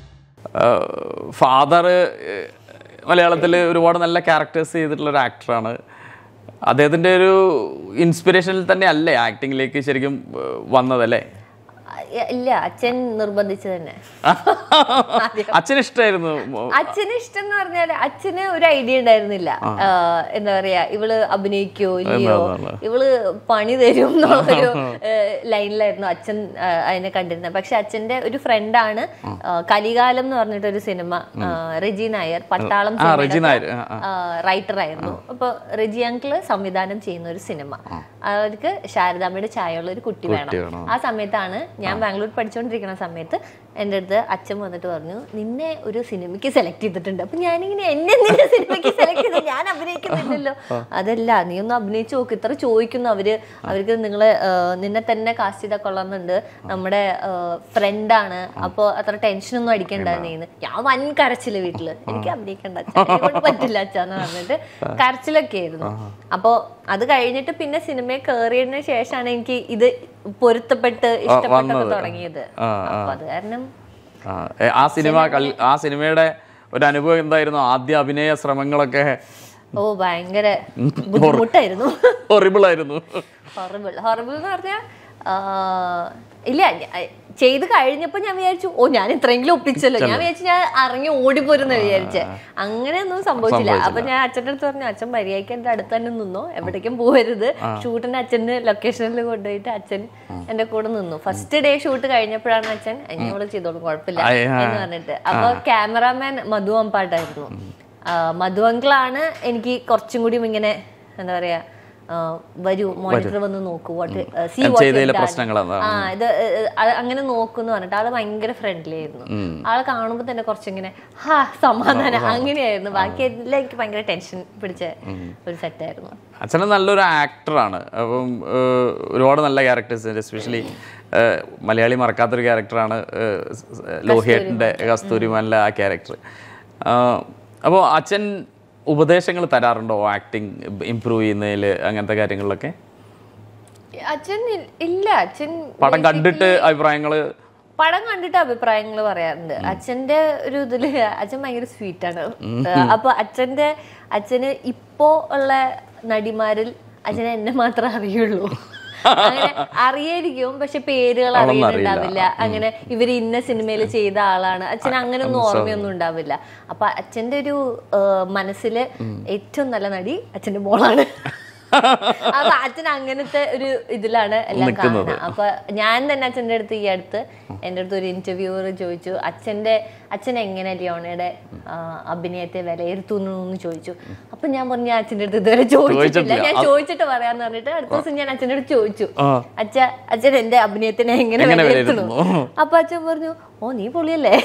Speaker 2: Father മലയാളത്തിൽ ഒരുപാട് നല്ല ക്യാരക്ടേഴ്സ് ചെയ്തിട്ടുള്ള ഒരു ആക്ടറാണ് അദ്ദേഹത്തിൻ്റെ ഒരു ഇൻസ്പിറേഷനിൽ തന്നെ അല്ലേ ആക്ടിങ്ങിലേക്ക് ശരിക്കും ഏഹ്, വന്നതല്ലേ
Speaker 1: ഇല്ല അച്ഛൻ നിർബന്ധിച്ചു തന്നെ
Speaker 2: അച്ഛന് ഇഷ്ടമായിരുന്നു
Speaker 1: അച്ഛന് ഇഷ്ടം എന്ന് പറഞ്ഞാൽ അച്ഛന് ഒരു ഐഡിയ ഉണ്ടായിരുന്നില്ല ആ, എന്താ പറയാ ഇവള് അഭിനയിക്കോ ഇല്ലയോ ഇവള് പണി തരും എന്നുള്ളൊരു ലൈനിലായിരുന്നു അച്ഛൻ ആ, അതിനെ കണ്ടിരുന്നത് പക്ഷെ അച്ഛന്റെ ഒരു ഫ്രണ്ടാണ് കലികാലം എന്ന് പറഞ്ഞിട്ടൊരു സിനിമ ആ, റെജി നായർ പട്ടാളം
Speaker 2: ആ റെജി നായർ ആ, ആ.
Speaker 1: റൈറ്റർ ആയിരുന്നു അപ്പൊ റെജി അങ്കിള് സംവിധാനം ചെയ്യുന്ന ഒരു സിനിമ അവർക്ക് ശാരദാമ്മയുടെ ചായയുള്ള ഒരു കുട്ടി വേണം
Speaker 2: വേണം.
Speaker 1: ആ സമയത്താണ് ഞാൻ ബാംഗ്ലൂർ പഠിച്ചുകൊണ്ടിരിക്കുന്ന സമയത്ത് എൻ്റെ അടുത്ത് അച്ഛൻ വന്നിട്ട് പറഞ്ഞു നിന്നെ ഒരു സിനിമയ്ക്ക് സെലക്ട് ചെയ്തിട്ടുണ്ട് അപ്പൊ ഞാനിങ്ങനെ എന്നെ നിന്റെ സിനിമയ്ക്ക് സെലക്ട് ചെയ്ത് ഞാൻ അഭിനയിക്കുന്നില്ലല്ലോ അതല്ല നീ ഒന്ന് അഭിനയിച്ചു നോക്ക് ഇത്ര ചോദിക്കുന്നു അവര് അവർക്ക് നിങ്ങളെ ആ, നിന്നെ തന്നെ കാസ്റ്റ് ചെയ്താൽ കൊള്ളാമെന്നുണ്ട് നമ്മുടെ ഫ്രണ്ടാണ് അപ്പോൾ അത്ര ടെൻഷനൊന്നും അടിക്കണ്ട നീന്ന് ഞാൻ വൻ കരച്ചില് വീട്ടില് എനിക്ക് അഭിനയിക്കണ്ട അച്ഛാ, എന്നെക്കൊണ്ട് പറ്റില്ല അച്ഛാന്ന് പറഞ്ഞിട്ട് കരച്ചിലൊക്കെ ആയിരുന്നു അപ്പോ അത് കഴിഞ്ഞിട്ട് പിന്നെ സിനിമയിൽ കയറിയതിന് ശേഷമാണ് എനിക്ക് ഇത് പൊരുത്തപ്പെട്ട് ഇഷ്ടപ്പെട്ടൊക്കെ തുടങ്ങിയത്
Speaker 2: ആ,
Speaker 1: അപ്പൊ അത് കാരണം
Speaker 2: ആ, ഏ, ആ സിനിമ കൽ- ആ സിനിമയുടെ ഒരു അനുഭവം എന്തായിരുന്നു ആദ്യ അഭിനയ ശ്രമങ്ങളൊക്കെ
Speaker 1: ഓ ഭയങ്കര ബുദ്ധിമുട്ടായിരുന്നു
Speaker 2: ഹൊറിബിൾ ആയിരുന്നു
Speaker 1: ഹൊറബിൾ ഹൊറബിൾ എന്ന് പറഞ്ഞാൽ ഇല്ല ഞ- ചെയ്ത് കഴിഞ്ഞപ്പോ ഞാൻ വിചാരിച്ചു ഓ ഞാൻ ഇത്രയെങ്കിലും ഒപ്പിച്ചല്ലോ ഞാൻ വിചാരിച്ചു ഞാൻ ഇറങ്ങി ഓടിപ്പോരുന്ന വിചാരിച്ചേ അങ്ങനെയൊന്നും സംഭവിച്ചില്ല അപ്പൊ ഞാൻ അച്ഛൻ്റെ അടുത്ത് പറഞ്ഞു അച്ഛൻ മര്യാദയ്ക്ക് എന്റെ അടുത്ത് തന്നെ നിന്നോ എവിടേക്കും പോകരുത് ഷൂട്ടിന് അച്ഛന് ലൊക്കേഷനിൽ കൊണ്ടുപോയിട്ട് അച്ഛൻ എന്റെ കൂടെ നിന്നു ഫസ്റ്റ് ഡേ ഷൂട്ട് കഴിഞ്ഞപ്പോഴാണ് അച്ഛൻ എന്നോട് ചെയ്തോളും കുഴപ്പമില്ല
Speaker 2: ആയി, ആ.
Speaker 1: എന്ന് പറഞ്ഞിട്ട് അപ്പൊ ക്യാമറാമാൻ മധു അമ്പാട്ടായിരുന്നു ആ, മധു അങ്കിളാണ് എനിക്ക് കുറച്ചും കൂടി ഇങ്ങനെ എന്താ പറയാ ആ, വരൂ മോണിറ്റർ വന്ന് നോക്കൂ വാട്ട് സി
Speaker 2: ഞാൻ ചെയ്തതിലെ പ്രശ്നങ്ങൾ എന്താണ്?
Speaker 1: ആ ഇത് ഏ, ഏ, അത് അങ്ങനെ നോക്കുന്നു പറഞ്ഞിട്ട് ആള് ഭയങ്കര ഫ്രണ്ട്ലി ആയിരുന്നു ആളെ കാണുമ്പോ തന്നെ കുറച്ചിങ്ങനെ ഹാ സമാധാനം അങ്ങനെയായിരുന്നു ബാക്കി എല്ലാം എനിക്ക് ഭയങ്കര ടെൻഷൻ പിടിച്ച ഒരു സെറ്റായിരുന്നു
Speaker 2: അച്ഛന് നല്ലൊരു ആക്ടറാണ് അപ്പം ഏഹ്, ഒരുപാട് നല്ല ക്യാരക്ടേഴ്സ് എസ്പെഷ്യലി മലയാളി മറക്കാത്തൊരു ക്യാരക്ടറാണ് ലോഹിയേട്ടൻ്റെ കസ്തൂരിമാനിലെ ആ ക്യാരക്ടർ അപ്പോൾ അച്ഛൻ ഉപദേശങ്ങൾ തരാറുണ്ടോ ആക്ടിങ് ഇമ്പ്രൂവ് ചെയ്യുന്നതിൽ അങ്ങനത്തെ കാര്യങ്ങളിലൊക്കെ
Speaker 1: അച്ഛൻ ഇ- ഇല്ല അച്ഛൻ
Speaker 2: പടം കണ്ടിട്ട് അഭിപ്രായങ്ങൾ
Speaker 1: പടം കണ്ടിട്ട് അഭിപ്രായങ്ങൾ പറയാറുണ്ട് അച്ഛന്റെ ഒരു ഇതില് അച്ഛൻ ഭയങ്കര സ്വീറ്റ് ആണ് അപ്പൊ അച്ഛന്റെ അച്ഛന് ഇപ്പോ ഉള്ള നടിമാരിൽ അച്ഛനെ എന്നെ മാത്രമേ അറിയുള്ളൂ അങ്ങനെ അറിയായിരിക്കും പക്ഷെ പേരുകൾ അറിയുന്നുണ്ടാവില്ല അങ്ങനെ ഇവര് ഇന്ന സിനിമയിൽ ചെയ്ത ആളാണ് അച്ഛന് അങ്ങനെയൊന്നും ഓർമ്മയൊന്നും ഉണ്ടാവില്ല അപ്പൊ അച്ഛന്റെ ഒരു മനസ്സിൽ ഏറ്റവും നല്ല നടി അച്ഛന്റെ മോളാണ് അപ്പൊ അച്ഛൻ അങ്ങനത്തെ ഒരു ഇതിലാണ് എല്ലാം കാണുന്നത് അപ്പൊ ഞാൻ തന്നെ അച്ഛൻ്റെ അടുത്ത് ഈ അടുത്ത് എൻ്റെ അടുത്ത് ഒരു ഇന്റർവ്യൂവർ ചോദിച്ചു അച്ഛന്റെ അച്ഛൻ എങ്ങനെ ലിയോണയുടെ ആ, അഭിനയത്തെ വിലയിരുത്തുന്നു എന്ന് ചോദിച്ചു അപ്പൊ ഞാൻ പറഞ്ഞു ഞാൻ അച്ഛൻ്റെ അടുത്ത് ഇതുവരെ ചോദിച്ചിട്ടില്ല
Speaker 2: ചോദിച്ചിട്ടില്ല.
Speaker 1: ഞാൻ ചോദിച്ചിട്ട് പറയാന്ന് പറഞ്ഞിട്ട് അടുത്ത ദിവസം ഞാൻ അച്ഛൻ്റെ അടുത്ത് ചോദിച്ചു
Speaker 2: ആ.
Speaker 1: അച്ഛ അച്ഛൻ എന്റെ അഭിനയത്തിനെ എങ്ങനെ
Speaker 2: എങ്ങനെ
Speaker 1: വിലയിരുത്തുന്നു
Speaker 2: വിലയിരുത്തുന്നു?
Speaker 1: അപ്പൊ അച്ഛൻ പറഞ്ഞു ഓ നീ പൊളിയല്ലേ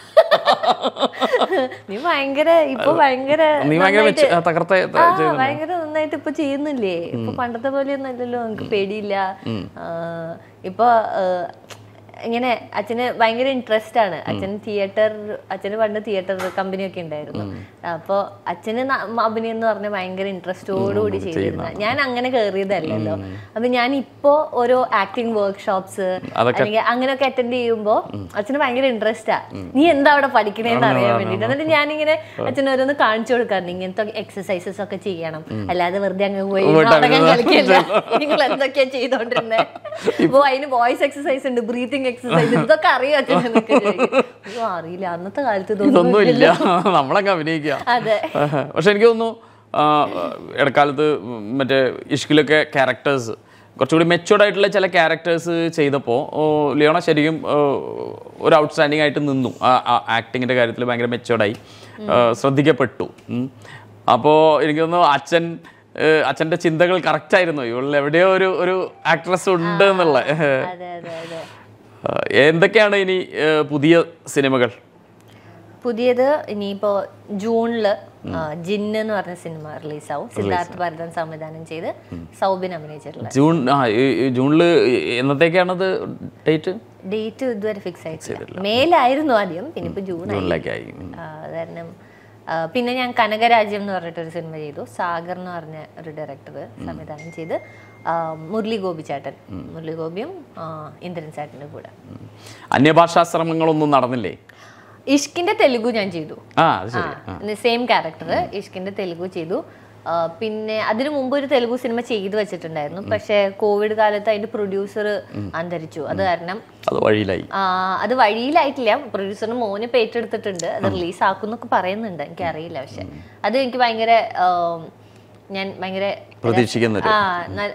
Speaker 1: നീ ഭയങ്കര ഇപ്പൊ ഭയങ്കര
Speaker 2: നീ ഭയങ്കര
Speaker 1: നന്നായിട്ട്
Speaker 2: മെച്ച- തകർത്ത ത-
Speaker 1: ആ,
Speaker 2: ചെയ്യുന്നുണ്ടോ?
Speaker 1: ഭയങ്കര നന്നായിട്ട് ഇപ്പൊ ചെയ്യുന്നില്ലേ ഇപ്പൊ പണ്ടത്തെ പോലെയൊന്നും അല്ലല്ലോ നമുക്ക് പേടിയില്ല ആ, ഇപ്പൊ ആ, ഇങ്ങനെ അച്ഛന് ഭയങ്കര ഇൻട്രസ്റ്റ് ആണ് അച്ഛൻ തിയേറ്റർ അച്ഛന് പണ്ട് തിയേറ്റർ കമ്പനി ഒക്കെ ഉണ്ടായിരുന്നു അപ്പൊ അച്ഛന് ന- അഭിനയം എന്ന് പറഞ്ഞ ഭയങ്കര ഇൻട്രസ്റ്റോടുകൂടി ചെയ്തിരുന്ന ഞാൻ അങ്ങനെ കയറിയതല്ലല്ലോ അപ്പൊ ഞാൻ ഇപ്പോ ഓരോ ആക്ടിങ് വർക്ക്ഷോപ്സ്
Speaker 2: അതൊക്കെ-
Speaker 1: അല്ലെങ്കിൽ അങ്ങനെയൊക്കെ അറ്റൻഡ് ചെയ്യുമ്പോ അച്ഛന് ഭയങ്കര ഇൻട്രസ്റ്റാ നീ എന്താ അവിടെ പഠിക്കണേന്ന് അറിയാൻ വേണ്ടിട്ട് എന്നിട്ട് ഞാനിങ്ങനെ അച്ഛന് ഓരോന്ന് കാണിച്ചു കൊടുക്കാറുണ്ട് ഇങ്ങനത്തെ എക്സസൈസസ് ഒക്കെ ചെയ്യണം അല്ലാതെ വെറുതെ അങ്ങ് പോയി
Speaker 2: പോയിട്ട്
Speaker 1: നാടകം
Speaker 2: അങ്ങ്
Speaker 1: കളിക്കില്ല നിങ്ങൾ എന്തൊക്കെയാ ചെയ്തോണ്ടിരുന്നേ ഇപ്പൊ അതിന് വോയിസ് എക്സസൈസ് ഉണ്ട് ബ്രീത്തിങ് എക്സസൈസ് ഇതൊക്കെ അറിയോ അച്ഛൻ എന്നൊക്കെ ചോദിക്കും. അയ്യോ അറിയില്ല അന്നത്തെ കാലത്ത് ഇതൊന്നും
Speaker 2: ഇതൊന്നും ഇല്ല
Speaker 1: ഇല്ലല്ലോ.
Speaker 2: നമ്മളൊക്കെ അഭിനയിക്കുക
Speaker 1: അതെ
Speaker 2: പക്ഷെ എനിക്ക് തോന്നുന്നു ആ, ഇടക്കാലത്ത് മറ്റേ ഇഷ്കിലൊക്കെ ക്യാരക്ടേഴ്സ് കുറച്ചുകൂടി മെച്ചുവർഡ് ആയിട്ടുള്ള ചില ക്യാരക്ടേഴ്സ് ചെയ്തപ്പോൾ ലിയോണ ശരിക്കും ഓ, ഒരു ഔട്ട്സ്റ്റാൻഡിങ് ആയിട്ട് നിന്നു ആക്ടിങ്ങിൻ്റെ കാര്യത്തിൽ ഭയങ്കര മെച്ചുവർഡായി ശ്രദ്ധിക്കപ്പെട്ടു അപ്പോൾ എനിക്ക് തോന്നുന്നു അച്ഛൻ ഏഹ്, അച്ഛൻ്റെ ചിന്തകൾ കറക്റ്റ് ആയിരുന്നു ഇവളിൽ എവിടെയോ ഒരു ഒരു ആക്ട്രസ് ഉണ്ട് എന്നുള്ള
Speaker 1: അതെ അതെ അതെ
Speaker 2: എന്തൊക്കെയാണ് ഇനി ഏഹ്, പുതിയ സിനിമകൾ
Speaker 1: പുതിയത് ഇനിയിപ്പോ ജൂണില് ആ, ജിന്ന് എന്ന് പറഞ്ഞ സിനിമ റിലീസാവും സിദ്ധാർത്ഥ് ഭരതൻ സംവിധാനം ചെയ്ത് സൗബിൻ അഭിനയിച്ചിട്ടുള്ള
Speaker 2: ജൂൺ ആ ഈ- ഈ ജൂണില് എന്നത്തേക്കാണത് ഡേറ്റ്
Speaker 1: ഡേറ്റ് ഇതുവരെ ഫിക്സ് ആയിട്ടില്ല മേലായിരുന്നു ആദ്യം പിന്നെ ഇപ്പൊ ജൂൺ ആയി
Speaker 2: ജൂണിലേക്കായി ഉം.
Speaker 1: ആ, അത് കാരണം ആ, പിന്നെ ഞാൻ കനകരാജ്യം എന്ന് പറഞ്ഞിട്ട് ഒരു സിനിമ ചെയ്തു സാഗർ എന്ന് പറഞ്ഞ ഒരു ഡയറക്ടർ സംവിധാനം ചെയ്ത് ആ, മുരളി ഗോപി ചേട്ടൻ മുരളി ഗോപിയും ആ, ഇന്ദ്രൻ ചേട്ടൻ്റെ കൂടെ
Speaker 2: അന്യഭാഷാ ശ്രമങ്ങളൊന്നും നടന്നില്ലേ
Speaker 1: ഇഷ്കിന്റെ തെലുഗു ഞാൻ ചെയ്തു
Speaker 2: ആ അത് ശരി
Speaker 1: സെയിം ക്യാരക്ടർ ഇഷ്കിന്റെ തെലുഗു ചെയ്തു ആ, പിന്നെ അതിനു മുമ്പ് ഒരു തെലുഗു സിനിമ ചെയ്തു വെച്ചിട്ടുണ്ടായിരുന്നു പക്ഷെ കോവിഡ് കാലത്ത് അതിന്റെ പ്രൊഡ്യൂസർ അന്തരിച്ചു അത് കാരണം
Speaker 2: അത് വഴിയിലായി
Speaker 1: ആ, അത് വഴിയിലായിട്ടില്ല പ്രൊഡ്യൂസറിന് മോന് പേറ്റെടുത്തിട്ടുണ്ട് അത് റിലീസ് ആക്കുന്നൊക്കെ പറയുന്നുണ്ട് എനിക്ക് അറിയില്ല പക്ഷെ അത് എനിക്ക് ഭയങ്കര ആ, ഞാൻ ഭയങ്കര
Speaker 2: പ്രതീക്ഷിക്കുന്നൊരു
Speaker 1: ആ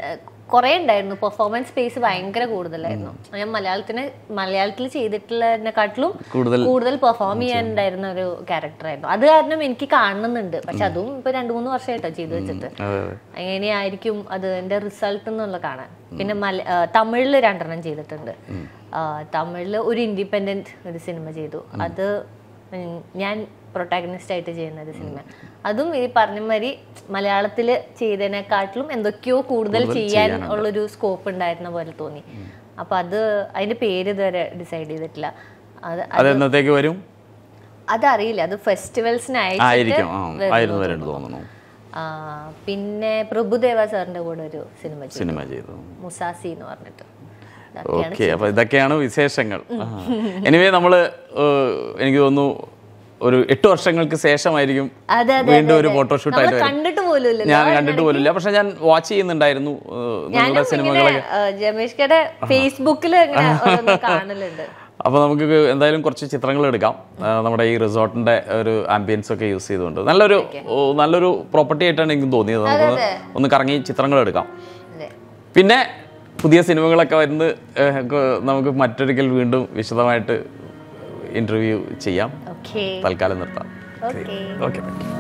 Speaker 1: കുറെ ഉണ്ടായിരുന്നു പെർഫോമൻസ് സ്പേസ് ഭയങ്കര കൂടുതലായിരുന്നു ഞാൻ മലയാളത്തിന് മലയാളത്തിൽ ചെയ്തിട്ടുള്ളതിനെക്കാട്ടിലും
Speaker 2: കൂടുതൽ
Speaker 1: കൂടുതൽ പെർഫോം ചെയ്യാനുണ്ടായിരുന്ന ഒരു ക്യാരക്ടറായിരുന്നു അത് കാരണം എനിക്ക് കാണുന്നുണ്ട് പക്ഷെ അതും ഇപ്പൊ രണ്ടു മൂന്ന് വർഷമായിട്ടോ ചെയ്തു വെച്ചിട്ട്
Speaker 2: അതെ, അതെ.
Speaker 1: എങ്ങനെയായിരിക്കും അത് എന്റെ റിസൾട്ട് എന്നുള്ള കാണാൻ പിന്നെ മല ആ, തമിഴില് രണ്ടെണ്ണം ചെയ്തിട്ടുണ്ട് ആ, തമിഴില് ഒരു ഇൻഡിപെൻഡന്റ് ഒരു സിനിമ ചെയ്തു അത് ഉം, ഞാൻ പ്രൊട്ടാഗണിസ്റ്റ് ആയിട്ട് ചെയ്യുന്ന ഒരു സിനിമ അതും ഈ പറഞ്ഞ മാതിരി മലയാളത്തിൽ ചെയ്തതിനെക്കാട്ടിലും എന്തൊക്കെയോ കൂടുതൽ ചെയ്യാൻ ഉള്ളൊരു സ്കോപ്പ് ഉണ്ടായിരുന്ന പോലെ തോന്നി അപ്പൊ അത് അതിന്റെ പേര് ഇതുവരെ ഡിസൈഡ് ചെയ്തിട്ടില്ല അത്
Speaker 2: അത് എന്നത്തേക്ക് വരും
Speaker 1: അതറിയില്ല അത് ഫെസ്റ്റിവൽസിനായിട്ട്
Speaker 2: ആയിരിക്കും ആ ആയിരുന്നു വരേണ്ടത് തോന്നുന്നു
Speaker 1: ആ, പിന്നെ പ്രഭുദേവ സാറിന്റെ കൂടെ ഒരു സിനിമ ചെയ്തു
Speaker 2: സിനിമ ചെയ്തു
Speaker 1: മുസാസി എന്ന് പറഞ്ഞിട്ട്
Speaker 2: ഓക്കെ അപ്പൊ ഇതൊക്കെയാണ് വിശേഷങ്ങൾ എനിവേ നമ്മള് ഏഹ്, എനിക്ക് തോന്നുന്നു ഒരു എട്ട് വർഷങ്ങൾക്ക് ശേഷമായിരിക്കും
Speaker 1: അതെ അതെ
Speaker 2: വീണ്ടും ഒരു ഫോട്ടോഷൂട്ട്
Speaker 1: നമ്മൾ
Speaker 2: ആയിട്ട് വരും
Speaker 1: കണ്ടിട്ട് പോലും
Speaker 2: ഞാൻ കണ്ടിട്ട് പോലില്ല പക്ഷെ ഞാൻ വാച്ച് ചെയ്യുന്നുണ്ടായിരുന്നു ഏഹ്, നിങ്ങളുടെ
Speaker 1: ഞാനും ഇങ്ങനെ
Speaker 2: സിനിമകളൊക്കെ
Speaker 1: ജമേഷ്കയുടെ ഫേസ്ബുക്കിൽ ഇങ്ങനെ ഓരോന്ന് കാണലുണ്ട്
Speaker 2: അപ്പോൾ നമുക്ക് എന്തായാലും കുറച്ച് ചിത്രങ്ങൾ എടുക്കാം ആ, നമ്മുടെ ഈ റിസോർട്ടിന്റെ ഒരു ആംബിയൻസ് ഒക്കെ യൂസ് ചെയ്തുകൊണ്ട് നല്ലൊരു ഓ, നല്ലൊരു പ്രോപ്പർട്ടി ആയിട്ടാണ് എനിക്ക് തോന്നിയത് നമുക്ക് ഒന്ന് കറങ്ങി ചിത്രങ്ങൾ എടുക്കാം
Speaker 1: അതെ
Speaker 2: പിന്നെ പുതിയ സിനിമകളൊക്കെ വരുന്ന ഏഹ്, ക- നമുക്ക് മറ്റൊരിക്കൽ വീണ്ടും വിശദമായിട്ട് ഇന്റർവ്യൂ ചെയ്യാം
Speaker 1: ഓക്കെ
Speaker 2: തൽക്കാലം നിർത്താം
Speaker 1: ഓക്കെ
Speaker 2: ഓക്കെ